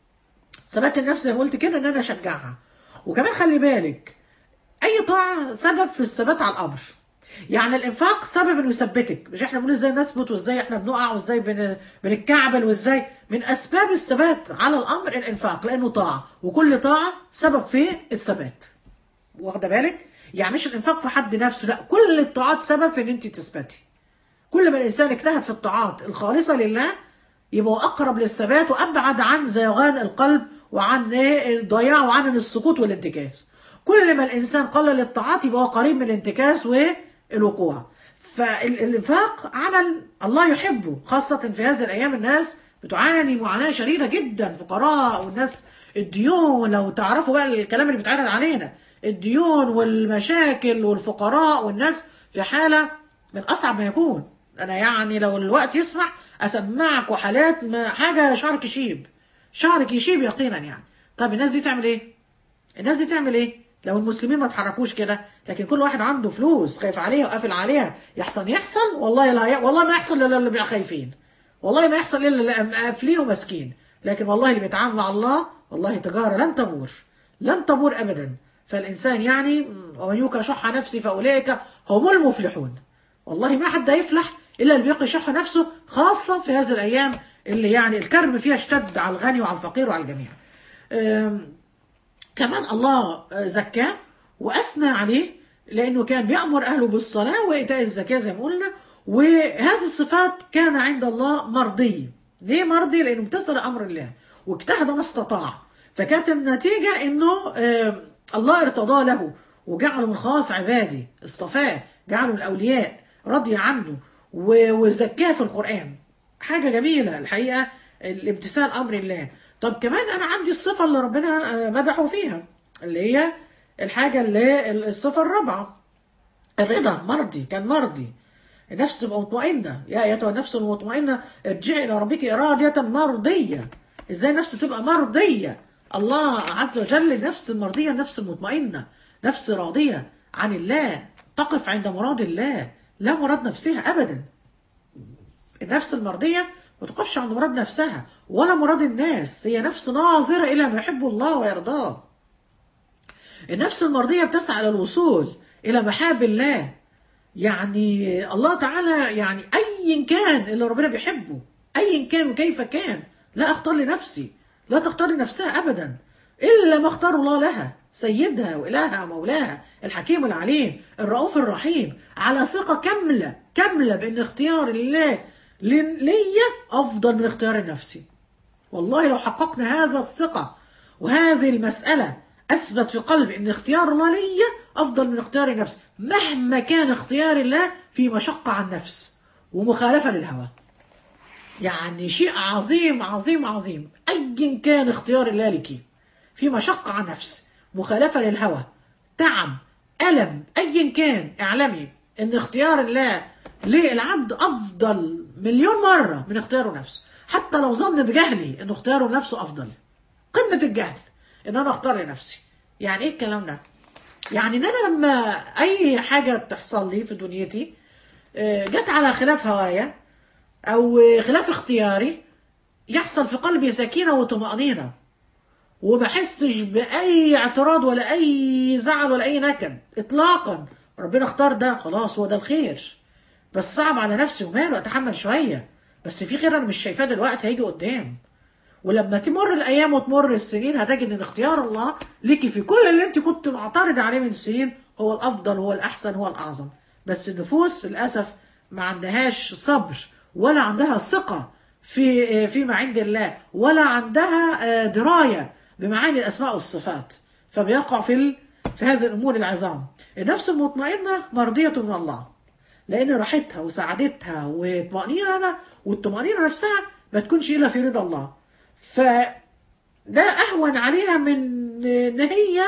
ثبات النفس زي ما قلت كده ان انا اشجعها وكمان خلي بالك اي طاعه سبب في الثبات على الامر يعني الانفاق سبب انه يثبتك مش احنا بنقول ازاي نثبت وازاي احنا بنقع وازاي بن... بنتكعبل وازاي من اسباب الثبات على الامر الانفاق لانه طاعه وكل طاعه سبب في الثبات واخده بالك يعني مش الانفاق في حد نفسه لا كل الطاعات سبب في ان انت تثبتي كل ما الانسان اجتهد في الطاعات الخالصه لله يبقى هو اقرب للثبات وابعد عن زيغان القلب وعن إيه الضياع وعن السقوط والانتكاس كل ما الانسان قلل الطاعات يبقى هو قريب من الانتكاس والوقوع فالانفاق عمل الله يحبه خاصة في هذه الأيام الناس بتعاني معاناة شديدة جدا فقراء والناس الديون لو تعرفوا بقى الكلام اللي بيتعرض علينا الديون والمشاكل والفقراء والناس في حالة من أصعب ما يكون أنا يعني لو الوقت يسمح أسمعك وحالات ما حاجة شعرك يشيب شعرك يشيب يقينا يعني طب الناس دي تعمل إيه؟ الناس دي تعمل إيه؟ لو المسلمين ما اتحركوش كده لكن كل واحد عنده فلوس خايف عليها وقافل عليها يحصل يحصل والله لا ي... والله ما يحصل الا اللي بيبقى خايفين والله ما يحصل الا اللي قافلين وماسكين لكن والله اللي بيتعامل مع الله والله تجاره لن تبور لن تبور ابدا فالانسان يعني ومن يوق شح نفسه فاولئك هم المفلحون والله ما حد هيفلح الا اللي بيقي شح نفسه خاصه في هذه الايام اللي يعني الكرب فيها اشتد على الغني وعلى الفقير وعلى الجميع أم... كمان الله زكاه واثنى عليه لانه كان بيامر اهله بالصلاه وايتاء الزكاه زي ما قلنا وهذه الصفات كان عند الله مرضي ليه مرضي لانه امتثل امر الله واجتهد ما استطاع فكانت النتيجه انه آه الله ارتضى له وجعله من خاص عبادي اصطفاه جعله من الاولياء رضي عنه وزكاه في القران حاجه جميله الحقيقه الامتثال امر الله طب كمان انا عندي الصفه اللي ربنا مدحه فيها اللي هي الحاجه اللي الصفه الرابعه الرضا مرضي كان مرضي النفس تبقى مطمئنه يا ايتها النفس المطمئنه ارجعي الى ربك راضيه مرضيه ازاي النفس تبقى مرضيه الله عز وجل النفس المرضيه النفس المطمئنه نفس راضيه عن الله تقف عند مراد الله لا مراد نفسها ابدا النفس المرضيه ما تقفش عند مراد نفسها ولا مراد الناس هي نفس ناظرة إلى ما يحب الله ويرضاه النفس المرضية بتسعى إلى الوصول إلى محاب الله يعني الله تعالى يعني أيا كان اللي ربنا بيحبه أيا كان وكيف كان لا أختار لنفسي لا تختار لنفسها أبدا إلا ما اختار الله لها سيدها وإلهها ومولاها الحكيم العليم الرؤوف الرحيم على ثقة كاملة كاملة بأن اختيار الله ليا أفضل من اختيار نفسي والله لو حققنا هذا الثقة وهذه المسألة أثبت في قلبي أن اختيار الله ليا أفضل من اختيار نفسي مهما كان اختيار الله في مشقة عن نفس ومخالفة للهوى يعني شيء عظيم عظيم عظيم أيا كان اختيار الله لك في مشقة عن نفس مخالفة للهوى تعب ألم أيا كان اعلمي أن اختيار الله للعبد أفضل مليون مرة من اختياره نفسه حتى لو ظن بجهلي أنه اختياره نفسه أفضل قمة الجهل أن أنا أختار لنفسي يعني إيه الكلام ده؟ يعني أن أنا لما أي حاجة تحصل لي في دنيتي جت على خلاف هوايا أو خلاف اختياري يحصل في قلبي سكينة وطمأنينة وما احسش بأي اعتراض ولا أي زعل ولا أي نكد إطلاقا ربنا اختار ده خلاص هو ده الخير بس صعب على نفسي وماله اتحمل شويه بس في خير انا مش شايفاه دلوقتي هيجي قدام ولما تمر الايام وتمر السنين هتجد ان اختيار الله ليكي في كل اللي انت كنت معترض عليه من سنين هو الافضل هو الاحسن هو الاعظم بس النفوس للاسف ما عندهاش صبر ولا عندها ثقه في فيما عند الله ولا عندها درايه بمعاني الاسماء والصفات فبيقع في في هذه الامور العظام النفس المطمئنه مرضيه من الله لان راحتها وسعادتها وطمأنينة والطمأنينة نفسها ما تكونش الا في رضا الله ف ده اهون عليها من ان هي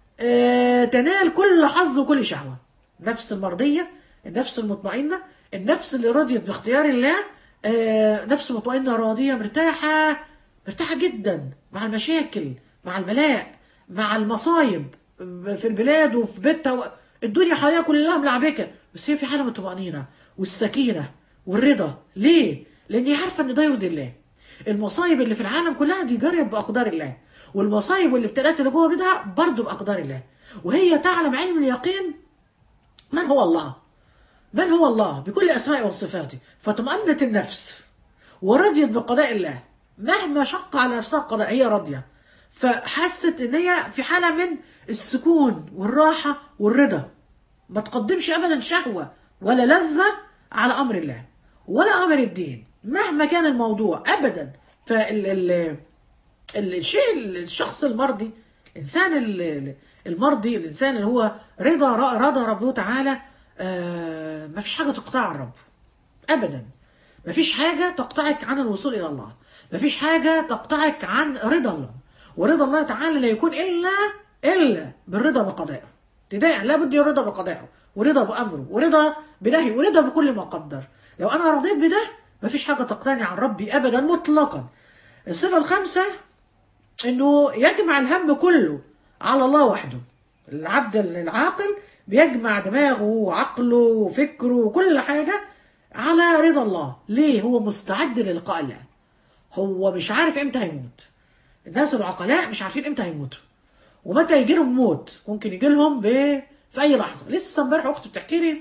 تنال كل حظ وكل شهوه النفس المرضيه النفس المطمئنه النفس اللي رضيت باختيار الله نفس مطمئنه راضيه مرتاحه مرتاحه جدا مع المشاكل مع البلاء مع المصايب في البلاد وفي بيتها الدنيا حواليها كلها ملعبكه بس هي في حاله من الطمأنينة والسكينة والرضا ليه؟ لأن هي عارفة إن ده يرضي الله المصايب اللي في العالم كلها دي جريت بأقدار الله والمصايب والابتلاءات اللي جوه بيتها برضه بأقدار الله وهي تعلم علم اليقين من هو الله من هو الله بكل أسمائه وصفاته فطمأنت النفس ورضيت بقضاء الله مهما شق على نفسها القضاء هي راضية فحست إن هي في حالة من السكون والراحة والرضا ما تقدمش ابدا شهوه ولا لذه على امر الله ولا امر الدين مهما كان الموضوع ابدا فال ال- ال- الشيء الشخص المرضي الانسان ال- ال- المرضي الانسان اللي هو رضا رضا ربه تعالى آه ما فيش حاجه تقطع الرب ابدا ما فيش حاجه تقطعك عن الوصول الى الله ما فيش حاجه تقطعك عن رضا الله ورضا الله تعالى لا يكون الا الا بالرضا بقضائه ابتداء لابد الرضا بقضائه ورضا بامره ورضا بنهيه ورضا بكل ما قدر لو انا رضيت بده ما فيش حاجه تقطعني عن ربي ابدا مطلقا الصفه الخامسه انه يجمع الهم كله على الله وحده العبد العاقل بيجمع دماغه وعقله وفكره وكل حاجه على رضا الله ليه هو مستعد للقاء الله هو مش عارف امتى هيموت الناس العقلاء مش عارفين امتى هيموتوا ومتى يجي لهم موت ممكن يجي لهم ب... في اي لحظه لسه امبارح اختي بتحكي لي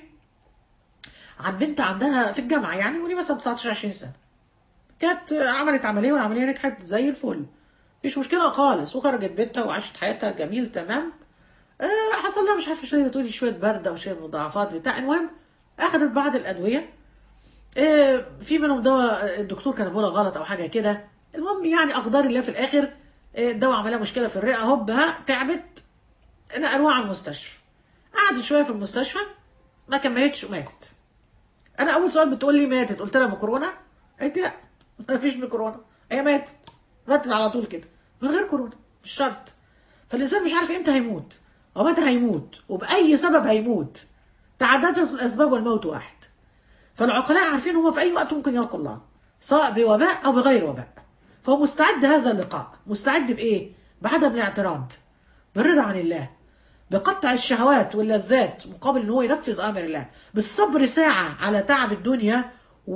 عن بنت عندها في الجامعه يعني ولي مثلا 19 20 سنه كانت عملت عمليه والعمليه نجحت زي الفل مفيش مشكله خالص وخرجت بيتها وعاشت حياتها جميل تمام آه حصل لها مش عارفه شويه بتقولي شويه برد او شويه مضاعفات بتاع المهم اخذت بعض الادويه آه في منهم دواء الدكتور كان بيقولها غلط او حاجه كده المهم يعني اقدار الله في الاخر آه، الدواء عمل لها مشكله في الرئه هوب ها تعبت نقلوها على المستشفى قعدت شويه في المستشفى ما كملتش وماتت انا اول سؤال بتقول لي ماتت قلت لها بكورونا قالت لي لا ما فيش بكورونا هي ماتت ماتت على طول كده من غير كورونا مش شرط فالانسان مش عارف امتى هيموت او متى هيموت وباي سبب هيموت تعددت الاسباب والموت واحد فالعقلاء عارفين هو في اي وقت ممكن يلقى الله سواء بوباء او بغير وباء فهو مستعد هذا اللقاء مستعد بايه بعدم الاعتراض بالرضا عن الله بقطع الشهوات واللذات مقابل ان هو ينفذ امر الله بالصبر ساعه على تعب الدنيا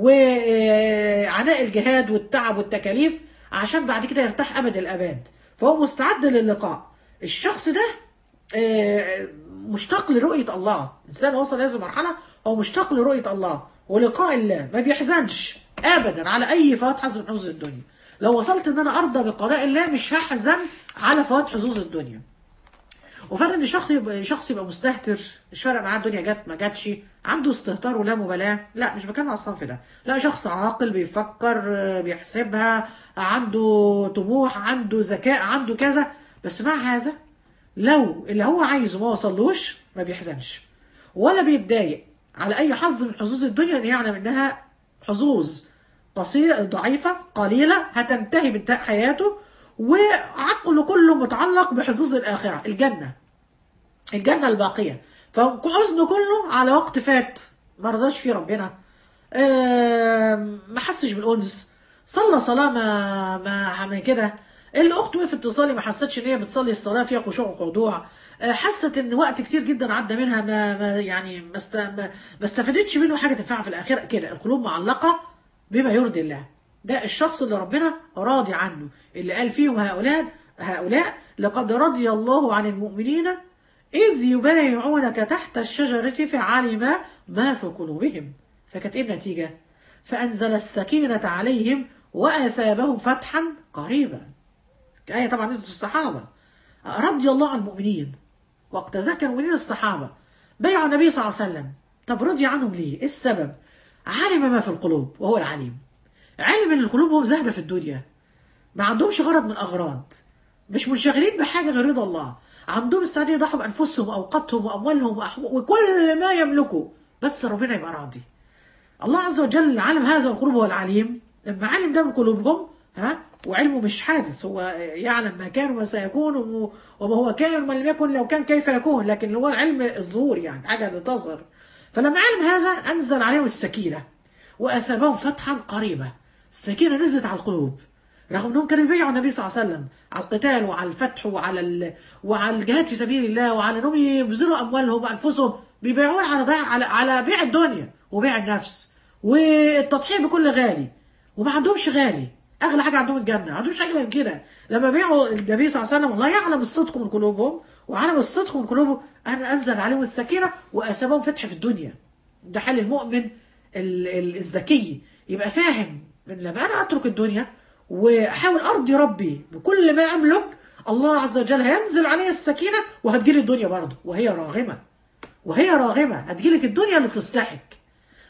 وعناء الجهاد والتعب والتكاليف عشان بعد كده يرتاح ابد الاباد فهو مستعد للقاء الشخص ده آه، مشتاق لرؤيه الله الانسان وصل لهذه المرحله هو مشتاق لرؤيه الله ولقاء الله ما بيحزنش ابدا على اي فوات حظ من حظوظ الدنيا لو وصلت ان انا ارضى بقضاء الله مش هحزن على فوات حظوظ الدنيا وفرق ان شخص يبقى شخص يبقى مستهتر مش فارق معاه الدنيا جت ما جاتش عنده استهتار ولا مبالاه لا مش بتكلم على الصنف ده لا شخص عاقل بيفكر آه، بيحسبها عنده طموح عنده ذكاء عنده كذا بس مع هذا لو اللي هو عايزه ما وصلوش ما بيحزنش ولا بيتضايق على اي حظ من حظوظ الدنيا ان يعلم انها حظوظ قصيرة ضعيفة قليلة هتنتهي بانتهاء حياته وعقله كله متعلق بحظوظ الآخرة الجنة الجنة الباقية فحزنه كله على وقت فات ما رضاش فيه ربنا آم، ما حسش بالأنس صلى صلاة ما ما من كده الأخت وقفت تصلي ما حستش إن هي بتصلي الصلاة فيها خشوع وخضوع آه، حست إن وقت كتير جدا عدى منها ما, ما يعني ما, است ما, ما استفادتش منه حاجة تنفعها في الآخرة كده القلوب معلقة بما يرضي الله ده الشخص اللي ربنا راضي عنه اللي قال فيهم هؤلاء هؤلاء لقد رضي الله عن المؤمنين إذ يبايعونك تحت الشجرة فعلم ما في قلوبهم فكانت إيه النتيجة؟ فأنزل السكينة عليهم وأثابهم فتحا قريبا آية طبعا نزلت في الصحابة رضي الله عن المؤمنين وقت ذاك المؤمنين الصحابة بيعوا النبي صلى الله عليه وسلم طب رضي عنهم ليه؟ إيه السبب؟ علم ما في القلوب وهو العليم علم ان قلوبهم زاهده في الدنيا ما عندهمش غرض من الاغراض مش منشغلين بحاجه غير رضا الله عندهم استعداد يضحوا بانفسهم واوقاتهم واموالهم وأحو- وكل ما يملكوا بس ربنا يبقى راضي الله عز وجل علم هذا القلوب هو العليم لما علم ده من قلوبهم ها وعلمه مش حادث هو يعلم ما كان وما سيكون وم- وما هو كان وما لم يكن لو كان كيف يكون لكن هو العلم الظهور يعني حاجه اللي تظهر فلما علم هذا انزل عليهم السكينه واثابهم فتحا قريبا السكينه نزلت على القلوب رغم انهم كانوا يبيعوا النبي صلى الله عليه وسلم على القتال وعلى الفتح وعلى ال... وعلى الجهاد في سبيل الله وعلى انهم يبذلوا اموالهم وانفسهم بيبيعون على بيع على على بيع الدنيا وبيع النفس والتضحيه بكل غالي وما عندهمش غالي اغلى حاجه عندهم الجنه ما عندهمش اغلى من كده لما بيعوا النبي صلى الله عليه وسلم الله يعلم الصدق من قلوبهم وعلم الصدق من قلوبهم ان انزل عليهم السكينه واثابهم فتح في الدنيا ده حال المؤمن ال- ال- الذكي يبقى فاهم من لما انا اترك الدنيا واحاول ارضي ربي بكل ما املك الله عز وجل هينزل علي السكينه وهتجيلي الدنيا برضه وهي راغمه وهي راغمه هتجيلك الدنيا اللي تستحق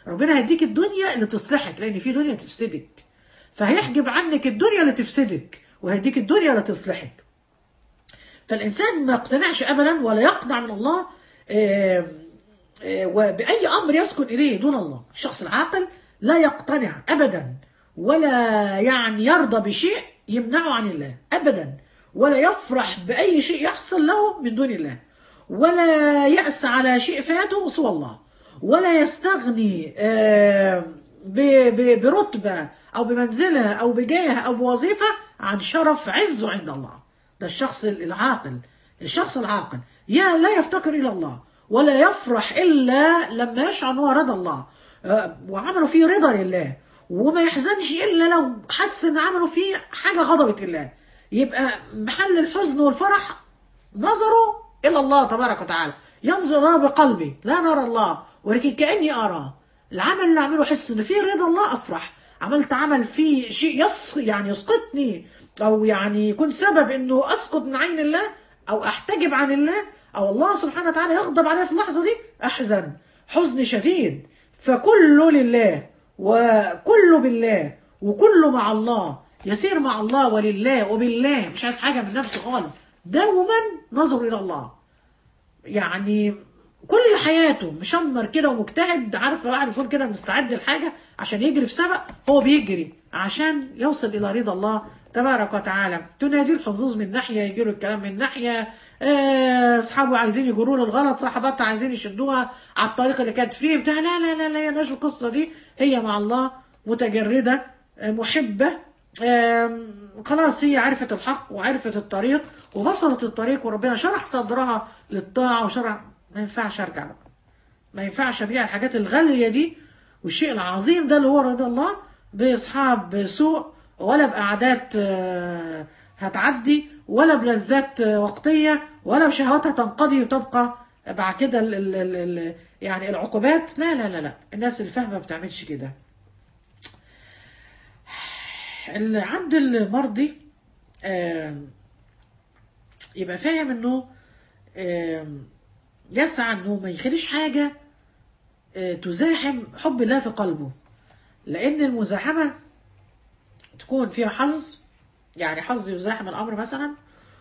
ربنا هيديك الدنيا اللي تصلحك لان في دنيا تفسدك فهيحجب عنك الدنيا اللي تفسدك وهيديك الدنيا اللي تصلحك فالإنسان ما يقتنعش أبدا ولا يقنع من الله آه، آه، وبأي أمر يسكن إليه دون الله الشخص العاقل لا يقتنع أبدا ولا يعني يرضى بشيء يمنعه عن الله أبدا ولا يفرح بأي شيء يحصل له من دون الله ولا يأس على شيء فاته سوى الله ولا يستغني آه، ب- ب- برتبة أو بمنزلة أو بجاه أو بوظيفة عن شرف عزه عند الله ده الشخص العاقل الشخص العاقل يا لا يفتقر إلى الله ولا يفرح إلا لما يشعر أنه رضا الله آه، وعمله فيه رضا لله وما يحزنش إلا لو حس أن عمله فيه حاجة غضبت الله يبقى محل الحزن والفرح نظره إلى الله تبارك وتعالى ينظر الله بقلبي لا نرى الله ولكن كأني أراه العمل اللي أعمله أحس إن فيه رضا الله أفرح عملت عمل فيه شيء يس يعني يسقطني أو يعني يكون سبب إنه أسقط من عين الله أو أحتجب عن الله أو الله سبحانه وتعالى يغضب عليا في اللحظة دي أحزن حزن شديد فكله لله وكله بالله وكله مع الله يسير مع الله ولله وبالله مش عايز حاجة من نفسه خالص دوما نظر إلى الله يعني كل حياته مشمر كده ومجتهد عارف واحد يكون كده مستعد لحاجه عشان يجري في سبق هو بيجري عشان يوصل الى رضا الله تبارك وتعالى تنادي الحظوظ من ناحيه يجي له الكلام من ناحيه آه، اصحابه عايزين يجروا له الغلط صاحباتها عايزين يشدوها على الطريق اللي كانت فيه بتاع لا لا لا لا يا ناس القصه دي هي مع الله متجرده آه، محبه آم، خلاص هي عرفت الحق وعرفت الطريق ووصلت الطريق وربنا شرح صدرها للطاعة وشرح ما ينفعش ارجع بقى ما ينفعش ابيع الحاجات الغالية دي والشيء العظيم ده اللي هو رضا الله باصحاب سوء ولا بقعدات آه، هتعدي ولا بلذات آه، وقتية ولا بشهوات هتنقضي وتبقى بعد كده ال- ال- ال- ال- يعني العقوبات لا لا لا لا الناس اللي فاهمة ما بتعملش كده العبد المرضي آم، يبقى فاهم انه آم، يسعى انه ما يخليش حاجة آه، تزاحم حب الله في قلبه لان المزاحمة تكون فيها حظ يعني حظ يزاحم الامر مثلا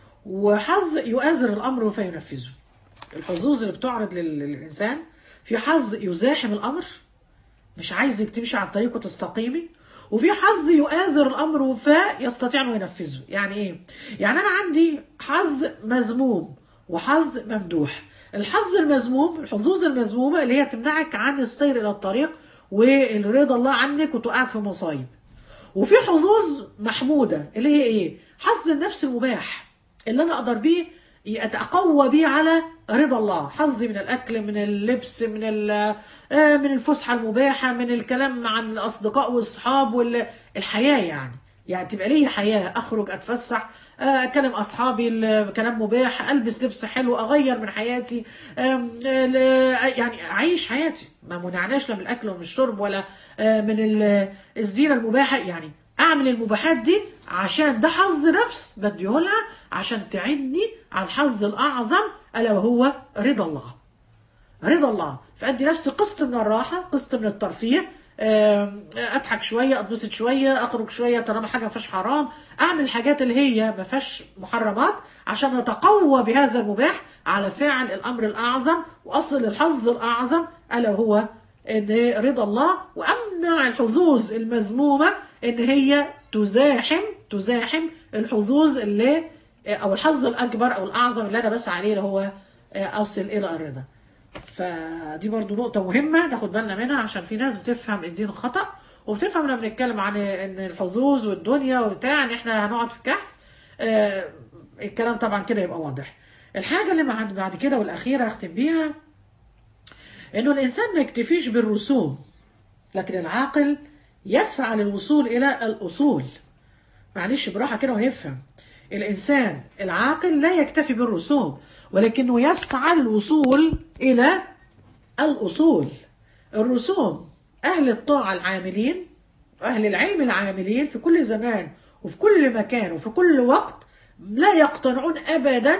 وحظ يؤازر الامر فينفذه الحظوظ اللي بتعرض لل- للانسان في حظ يزاحم الامر مش عايزك تمشي على الطريق وتستقيمي وفي حظ يؤازر الامر فيستطيع انه ينفذه يعني ايه يعني انا عندي حظ مذموم وحظ ممدوح الحظ المذموم الحظوظ المذمومه اللي هي تمنعك عن السير الى الطريق والرضا الله عنك وتوقعك في مصايب وفي حظوظ محموده اللي هي ايه حظ النفس المباح اللي انا اقدر بيه اتقوى بيه على رضا الله حظي من الاكل من اللبس من ال- آه، من الفسحه المباحه من الكلام عن الاصدقاء والاصحاب والحياه يعني يعني تبقى لي حياه اخرج اتفسح آه، اكلم اصحابي ال- كلام مباح البس لبس حلو اغير من حياتي آم، آه، ل- يعني اعيش حياتي ما منعناش لا من الاكل ومن الشرب ولا آه، من ال- الزينه المباحه يعني اعمل المباحات دي عشان ده حظ نفس بديهولها عشان تعيني على الحظ الاعظم الا وهو رضا الله رضا الله فادي نفسي قسط من الراحه قسط من الترفيه آم، اضحك شويه اتبسط شويه اخرج شويه طالما حاجه ما فيهاش حرام اعمل الحاجات اللي هي ما فيهاش محرمات عشان اتقوى بهذا المباح على فعل الامر الاعظم واصل الحظ الاعظم الا هو ان رضا الله وامنع الحظوظ المذمومه ان هي تزاحم تزاحم الحظوظ اللي او الحظ الاكبر او الاعظم اللي انا بسعى عليه اللي هو اوصل الى الرضا فدي برضو نقطة مهمة ناخد بالنا منها عشان في ناس بتفهم الدين خطأ وبتفهم لما بنتكلم عن ان الحظوظ والدنيا وبتاع ان احنا هنقعد في كهف آه الكلام طبعا كده يبقى واضح الحاجة اللي بعد بعد كده والأخيرة أختم بيها إنه الإنسان ما يكتفيش بالرسوم لكن العاقل يسعى للوصول إلى الأصول معلش براحة كده ونفهم الإنسان العاقل لا يكتفي بالرسوم ولكنه يسعى للوصول إلى الأصول الرسوم أهل الطاعة العاملين أهل العلم العاملين في كل زمان وفي كل مكان وفي كل وقت لا يقتنعون أبدا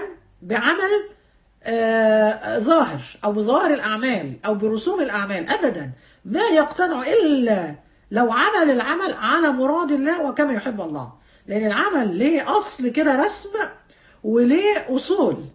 بعمل آه ظاهر أو بظاهر الأعمال أو برسوم الأعمال أبدا ما يقتنع إلا لو عمل العمل على مراد الله وكما يحب الله لأن العمل ليه أصل كده رسم وليه أصول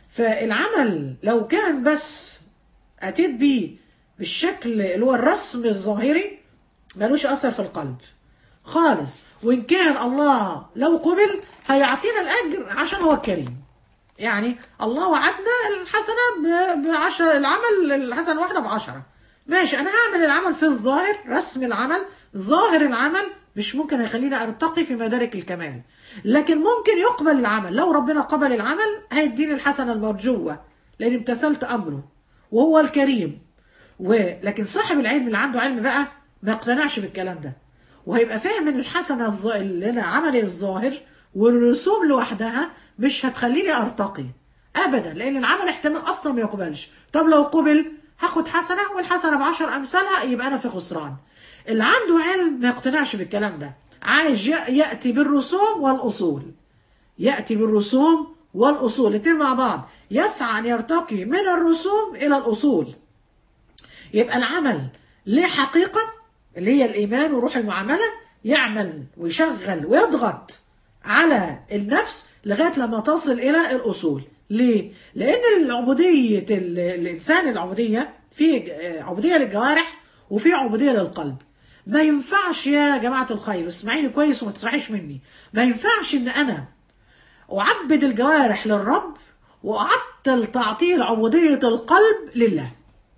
فالعمل لو كان بس أتيت بيه بالشكل اللي هو الرسم الظاهري ملوش أثر في القلب خالص وإن كان الله لو قبل هيعطينا الأجر عشان هو الكريم يعني الله وعدنا الحسنة ب- بعشرة العمل الحسنة واحدة بعشرة ماشي أنا هعمل العمل في الظاهر رسم العمل ظاهر العمل مش ممكن هيخليني أرتقي في مدارك الكمال لكن ممكن يقبل العمل لو ربنا قبل العمل هيديني الحسنة المرجوة لأن امتثلت أمره وهو الكريم ولكن صاحب العلم اللي عنده علم بقى ما يقتنعش بالكلام ده وهيبقى فاهم ان الحسنه الظ- اللي انا عملي الظاهر والرسوم لوحدها مش هتخليني ارتقي ابدا لان العمل احتمال اصلا ما يقبلش طب لو قبل هاخد حسنه والحسنه بعشر امثالها يبقى انا في خسران اللي عنده علم ما يقتنعش بالكلام ده عايز ي- ياتي بالرسوم والاصول يأتي بالرسوم والأصول الاتنين مع بعض يسعى أن يرتقي من الرسوم إلى الأصول يبقى العمل ليه حقيقة اللي هي الإيمان وروح المعاملة يعمل ويشغل ويضغط على النفس لغاية لما تصل إلى الأصول ليه؟ لأن العبودية ال- الإنسان العبودية في ج- عبودية للجوارح وفي عبودية للقلب ما ينفعش يا جماعة الخير اسمعيني كويس وما تسمعيش مني ما ينفعش إن أنا أعبد الجوارح للرب وأعطل تعطيل عبودية القلب لله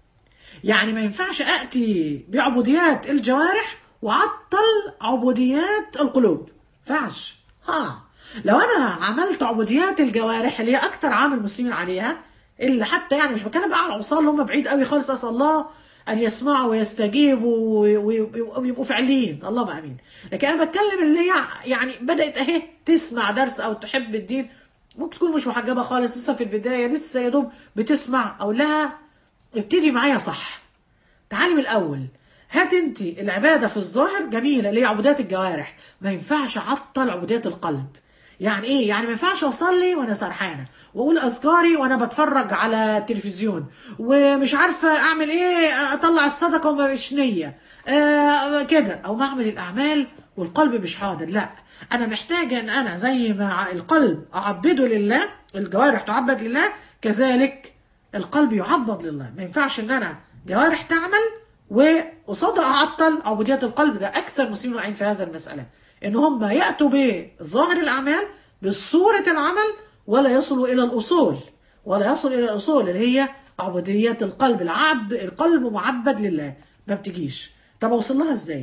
يعني ما ينفعش أتي بعبوديات الجوارح وأعطل عبوديات القلوب ينفعش ها لو أنا عملت عبوديات الجوارح اللي هي أكتر عامل المسلمين عليها اللي حتى يعني مش بتكلم بقى على العصاه اللي هم بعيد قوي خالص أسأل الله أن يسمعوا ويستجيبوا وي- وي- ويبقوا فعليين اللهم آمين لكن أنا بتكلم اللي هي يعني بدأت أهي تسمع درس أو تحب الدين ممكن تكون مش محجبة خالص لسه في البداية لسه يا دوب بتسمع أو لها ابتدي معايا صح تعالي من الاول هات انت العباده في الظاهر جميله اللي هي عبودات الجوارح ما ينفعش اعطل عبوديه القلب يعني ايه يعني ما ينفعش اصلي وانا سرحانه واقول اذكاري وانا بتفرج على التلفزيون ومش عارفه اعمل ايه اطلع الصدقه وما مش نيه آه كده او ما اعمل الاعمال والقلب مش حاضر لا انا محتاجه ان انا زي ما القلب اعبده لله الجوارح تعبد لله كذلك القلب يعبد لله ما ينفعش ان انا جوارح تعمل وقصادها اعطل عبوديه القلب ده اكثر المسلمين واقعين في هذا المساله ان هم ياتوا بظاهر الاعمال بصوره العمل ولا يصلوا الى الاصول ولا يصل الى الاصول اللي هي عبوديه القلب العبد القلب معبد لله ما بتجيش طب اوصل لها ازاي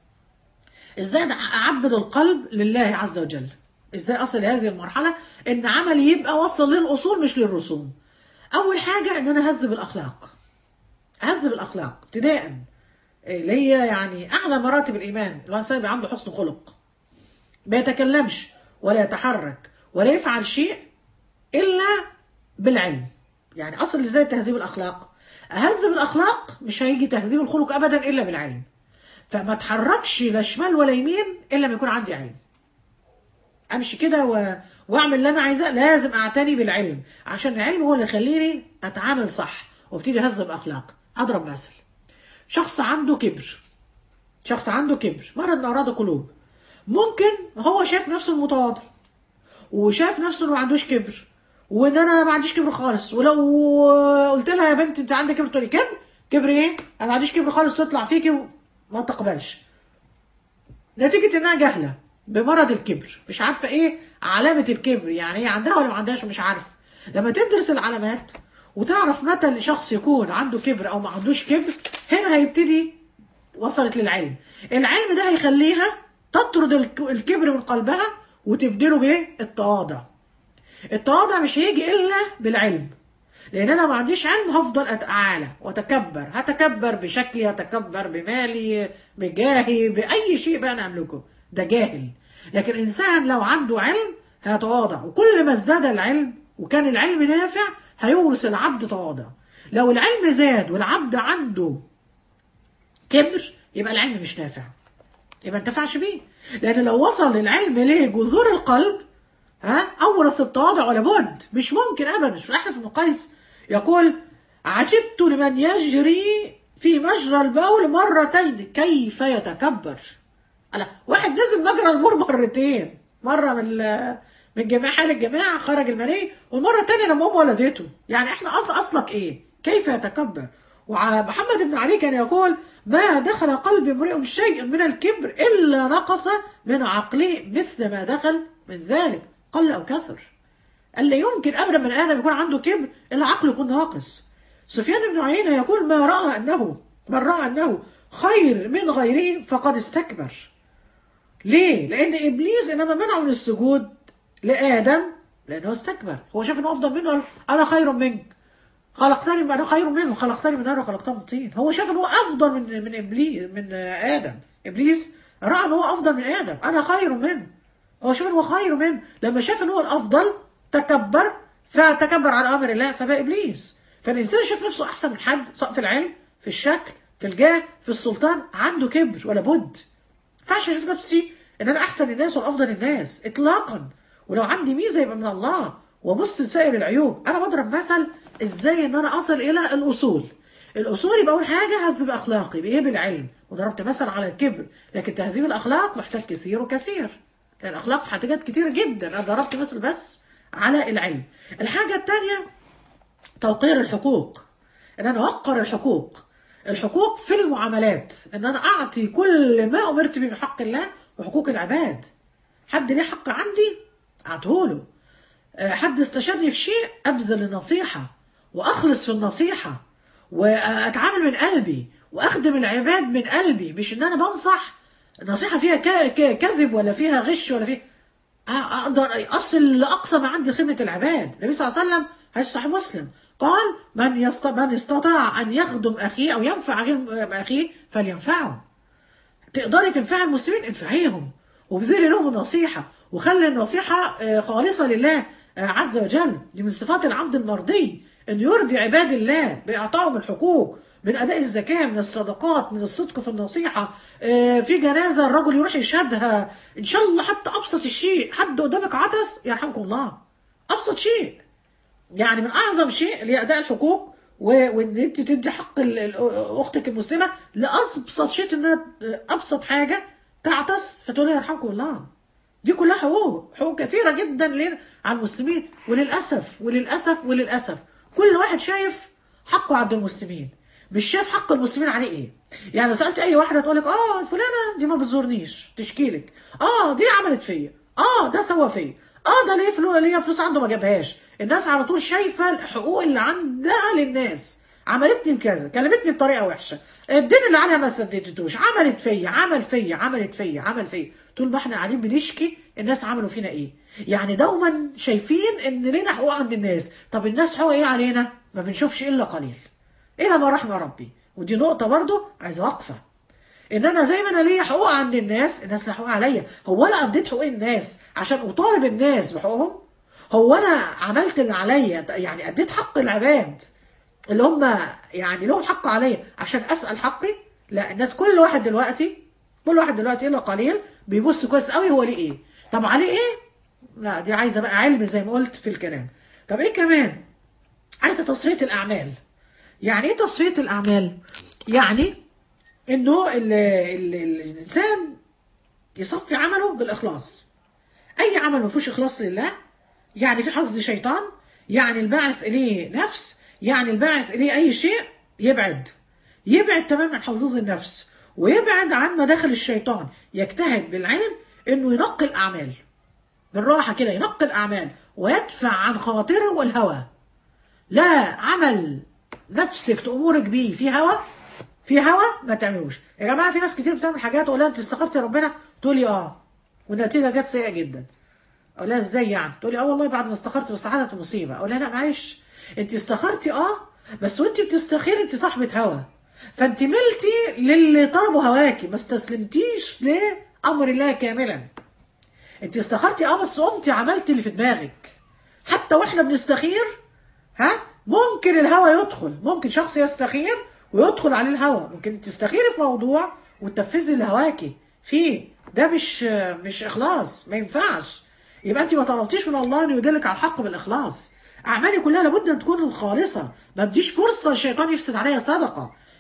ازاي اعبد القلب لله عز وجل ازاي اصل لهذه المرحله ان عملي يبقى وصل للاصول مش للرسوم اول حاجه ان انا اهذب الاخلاق اهذب الاخلاق ابتداء اللي هي يعني اعلى مراتب الايمان الانسان يبقى عنده حسن خلق ما يتكلمش ولا يتحرك ولا يفعل شيء الا بالعلم يعني اصل ازاي تهذيب الاخلاق اهذب الاخلاق مش هيجي تهذيب الخلق ابدا الا بالعلم فما اتحركش لا شمال ولا يمين الا لما يكون عندي علم امشي كده و... واعمل اللي انا عايزاه لازم اعتني بالعلم عشان العلم هو اللي يخليني اتعامل صح وابتدي اهذب اخلاق اضرب مثل شخص عنده كبر شخص عنده كبر مرض من امراض القلوب ممكن هو شايف نفسه المتواضع وشايف نفسه انه ما عندوش كبر وان انا ما عنديش كبر خالص ولو قلت لها يا بنت انت عندك كبر تقول لي كبر كبر ايه انا ما عنديش كبر خالص تطلع فيكي وما تقبلش نتيجه انها جاهله بمرض الكبر مش عارفه ايه علامه الكبر يعني هي عندها ولا ما عندهاش ومش عارفه لما تدرس العلامات وتعرف متى الشخص يكون عنده كبر او ما عندوش كبر هنا هيبتدي وصلت للعلم العلم ده هيخليها تطرد الكبر من قلبها وتبدله بايه التواضع التواضع مش هيجي الا بالعلم لان انا ما عنديش علم هفضل اتعالى واتكبر هتكبر بشكلي هتكبر بمالي بجاهي باي شيء بقى انا املكه ده جاهل لكن انسان لو عنده علم هيتواضع وكل ما ازداد العلم وكان العلم نافع هيورث العبد تواضع لو العلم زاد والعبد عنده كبر يبقى العلم مش نافع يبقى ما انتفعش بيه لان لو وصل العلم لجذور القلب ها اورث التواضع ولا بد مش ممكن ابدا مش احنا في قيس يقول عجبت لمن يجري في مجرى البول مرتين كيف يتكبر ألا واحد نزل مجرى البول مرتين مرة من ال- من جماعة حال الجماعة خرج المني والمرة التانية لما أمه ولدته يعني احنا أصل أصلك إيه كيف يتكبر ومحمد بن علي كان يقول ما دخل قلب امرئ شيء من الكبر إلا نقص من عقله مثل ما دخل من ذلك قل أو كثر قال لا يمكن ابدا من ادم يكون عنده كبر الا عقله يكون ناقص سفيان بن عيينه يقول ما راى انه من راى انه خير من غيره فقد استكبر ليه لان ابليس انما منعه من السجود لادم لانه استكبر هو شاف انه افضل منه قال انا خير منك خلقتني من انا خير منه خلقتني من نار وخلقته من طين هو شاف ان هو افضل من من ابليس من ادم ابليس راى ان هو افضل من ادم انا خير منه هو شاف ان هو خير منه لما شاف ان هو الافضل تكبر فتكبر على امر الله فبقى ابليس فالانسان شاف نفسه احسن من حد سواء في العلم في الشكل في الجاه في السلطان عنده كبر ولا بد ينفعش اشوف نفسي ان انا احسن الناس والافضل الناس اطلاقا ولو عندي ميزه يبقى من الله وابص لسائر العيوب انا بضرب مثل ازاي ان انا اصل الى الاصول الاصول يبقى اول حاجه هذب اخلاقي بايه بالعلم وضربت مثل على الكبر لكن تهذيب الاخلاق محتاج كثير وكثير لان الاخلاق محتاجات كتير جدا انا ضربت مثل بس على العلم الحاجه الثانيه توقير الحقوق ان انا اوقر الحقوق الحقوق في المعاملات ان انا اعطي كل ما امرت به من حق الله وحقوق العباد حد ليه حق عندي اعطيهوله آه، حد استشارني في شيء ابذل النصيحه واخلص في النصيحه واتعامل من قلبي واخدم العباد من قلبي مش ان انا بنصح النصيحه فيها ك- ك- كذب ولا فيها غش ولا فيها اقدر اصل لاقصى ما عندي خدمه العباد النبي صلى الله عليه وسلم حديث صحيح مسلم قال من يست... من استطاع ان يخدم اخيه او ينفع غير اخيه فلينفعه تقدري تنفعي المسلمين انفعيهم وبذلي لهم النصيحه وخلي النصيحه آه، خالصه لله آه، عز وجل دي من صفات العبد المرضي ان يرضي عباد الله باعطائهم الحقوق من اداء الزكاه من الصدقات من الصدق في النصيحه آه، في جنازه الرجل يروح يشهدها ان شاء الله حتى ابسط الشيء حد قدامك عطس يرحمكم الله ابسط شيء يعني من اعظم شيء اللي هي اداء الحقوق و- وان انت تدي حق ال- ال- اختك المسلمه لابسط شيء انها ابسط حاجه تعطس فتقول لها يرحمكم الله دي كلها حقوق حقوق كثيره جدا ليه على المسلمين وللاسف وللاسف وللاسف كل واحد شايف حقه عند المسلمين مش شايف حق المسلمين عليه ايه يعني لو سالت اي واحده تقول لك اه فلانه دي ما بتزورنيش تشكي لك اه دي عملت فيا اه ده سوى فيا اه ده ليه فلوس ليه فلوس عنده ما جابهاش الناس على طول شايفه الحقوق اللي عندها للناس عملتني بكذا كلمتني بطريقه وحشه الدين اللي عليها ما سددتوش عملت فيا عمل فيا عملت فيا عمل فيا طول ما احنا قاعدين بنشكي الناس عملوا فينا ايه يعني دوما شايفين ان لنا حقوق عند الناس طب الناس حقوق ايه علينا ما بنشوفش الا قليل الا ما رحم ربي ودي نقطه برضو عايزه وقفه ان انا زي ما انا ليا حقوق عند الناس الناس لها حقوق عليا هو انا اديت حقوق الناس عشان اطالب الناس بحقوقهم هو انا عملت اللي عليا يعني اديت حق العباد اللي هم يعني لهم حق عليا عشان اسال حقي لا الناس كل واحد دلوقتي كل واحد دلوقتي الا قليل بيبص كويس قوي هو ليه ايه طب عليه ايه لا دي عايزه بقى علم زي ما قلت في الكلام طب ايه كمان عايزه تصفيه الاعمال يعني ايه تصفيه الاعمال يعني انه ال ال الانسان يصفي عمله بالاخلاص اي عمل ما فيهوش اخلاص لله يعني في حظ شيطان يعني الباعث اليه نفس يعني الباعث اليه اي شيء يبعد يبعد تماما عن حظوظ النفس ويبعد عن مداخل الشيطان يجتهد بالعلم انه ينقي الاعمال بالراحه كده ينقي الاعمال ويدفع عن خاطره والهوى لا عمل نفسك تأمرك بيه في هوى في هوى ما تعملوش يا جماعه في ناس كتير بتعمل حاجات ولا انت استخرت ربنا تقول لي اه والنتيجه جت سيئه جدا اقول لها ازاي يعني تقول لي اه والله بعد ما استخرت بس حدث مصيبه اقول لها لا معلش انت استخرتي اه بس وانت بتستخيري انت صاحبه هوى فانت ملتي للي طلبوا هواكي ما استسلمتيش لامر الله كاملا انت استخرتي اه بس قمتي عملتي اللي في دماغك حتى واحنا بنستخير ها ممكن الهوى يدخل ممكن شخص يستخير ويدخل عليه الهوى ممكن تستخيري في موضوع وتنفذي اللي هواكي فيه ده مش مش اخلاص ما ينفعش يبقى انت ما طلبتيش من الله انه يدلك على الحق بالاخلاص اعمالي كلها لابد ان تكون خالصه ما اديش فرصه الشيطان يفسد عليا صدقه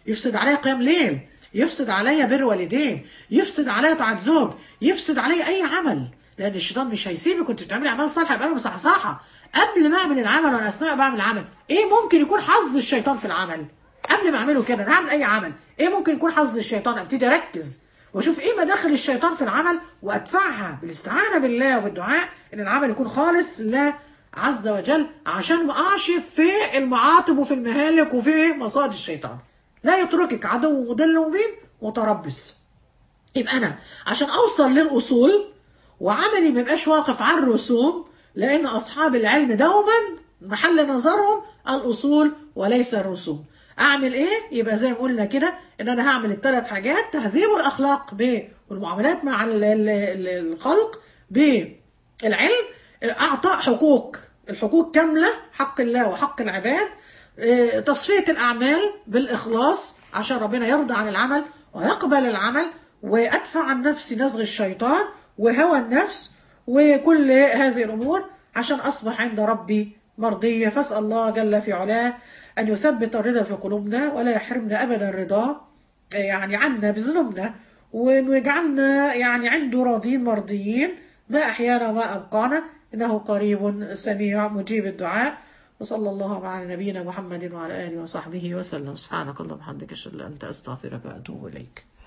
يفسد عليا قيام ليل يفسد عليا بر والدين يفسد عليا طاعة زوج يفسد عليا اي عمل لان الشيطان مش هيسيبك وانت بتعملي اعمال صالحه يبقى انا مصحصحه قبل ما اعمل العمل وانا اثناء بعمل العمل ايه ممكن يكون حظ الشيطان في العمل قبل ما اعمله كده انا هعمل اي عمل ايه ممكن يكون حظ الشيطان ابتدي اركز واشوف ايه مداخل الشيطان في العمل وادفعها بالاستعانه بالله وبالدعاء ان العمل يكون خالص لله عز وجل عشان ما اقعش في المعاطب وفي المهالك وفي مصائد الشيطان لا يتركك عدو مضل مبين متربص يبقى انا عشان اوصل للاصول وعملي ما يبقاش واقف على الرسوم لان اصحاب العلم دوما محل نظرهم الاصول وليس الرسوم اعمل ايه يبقى زي ما قلنا كده ان انا هعمل الثلاث حاجات تهذيب الاخلاق ب والمعاملات مع ال- ال- ال- الخلق بالعلم اعطاء حقوق الحقوق كامله حق الله وحق العباد إيه، تصفيه الاعمال بالاخلاص عشان ربنا يرضى عن العمل ويقبل العمل وادفع عن نفسي نزغ الشيطان وهوى النفس وكل هذه الامور عشان اصبح عند ربي مرضيه فاسال الله جل في علاه ان يثبت الرضا في قلوبنا ولا يحرمنا ابدا رضاه يعني عنا بذنوبنا وانه يجعلنا يعني عنده راضين مرضيين ما احيانا وما ابقانا انه قريب سميع مجيب الدعاء وصلى الله على نبينا محمد وعلى اله وصحبه وسلم سبحانك اللهم وبحمدك اشهد ان لا اله الا انت استغفرك واتوب اليك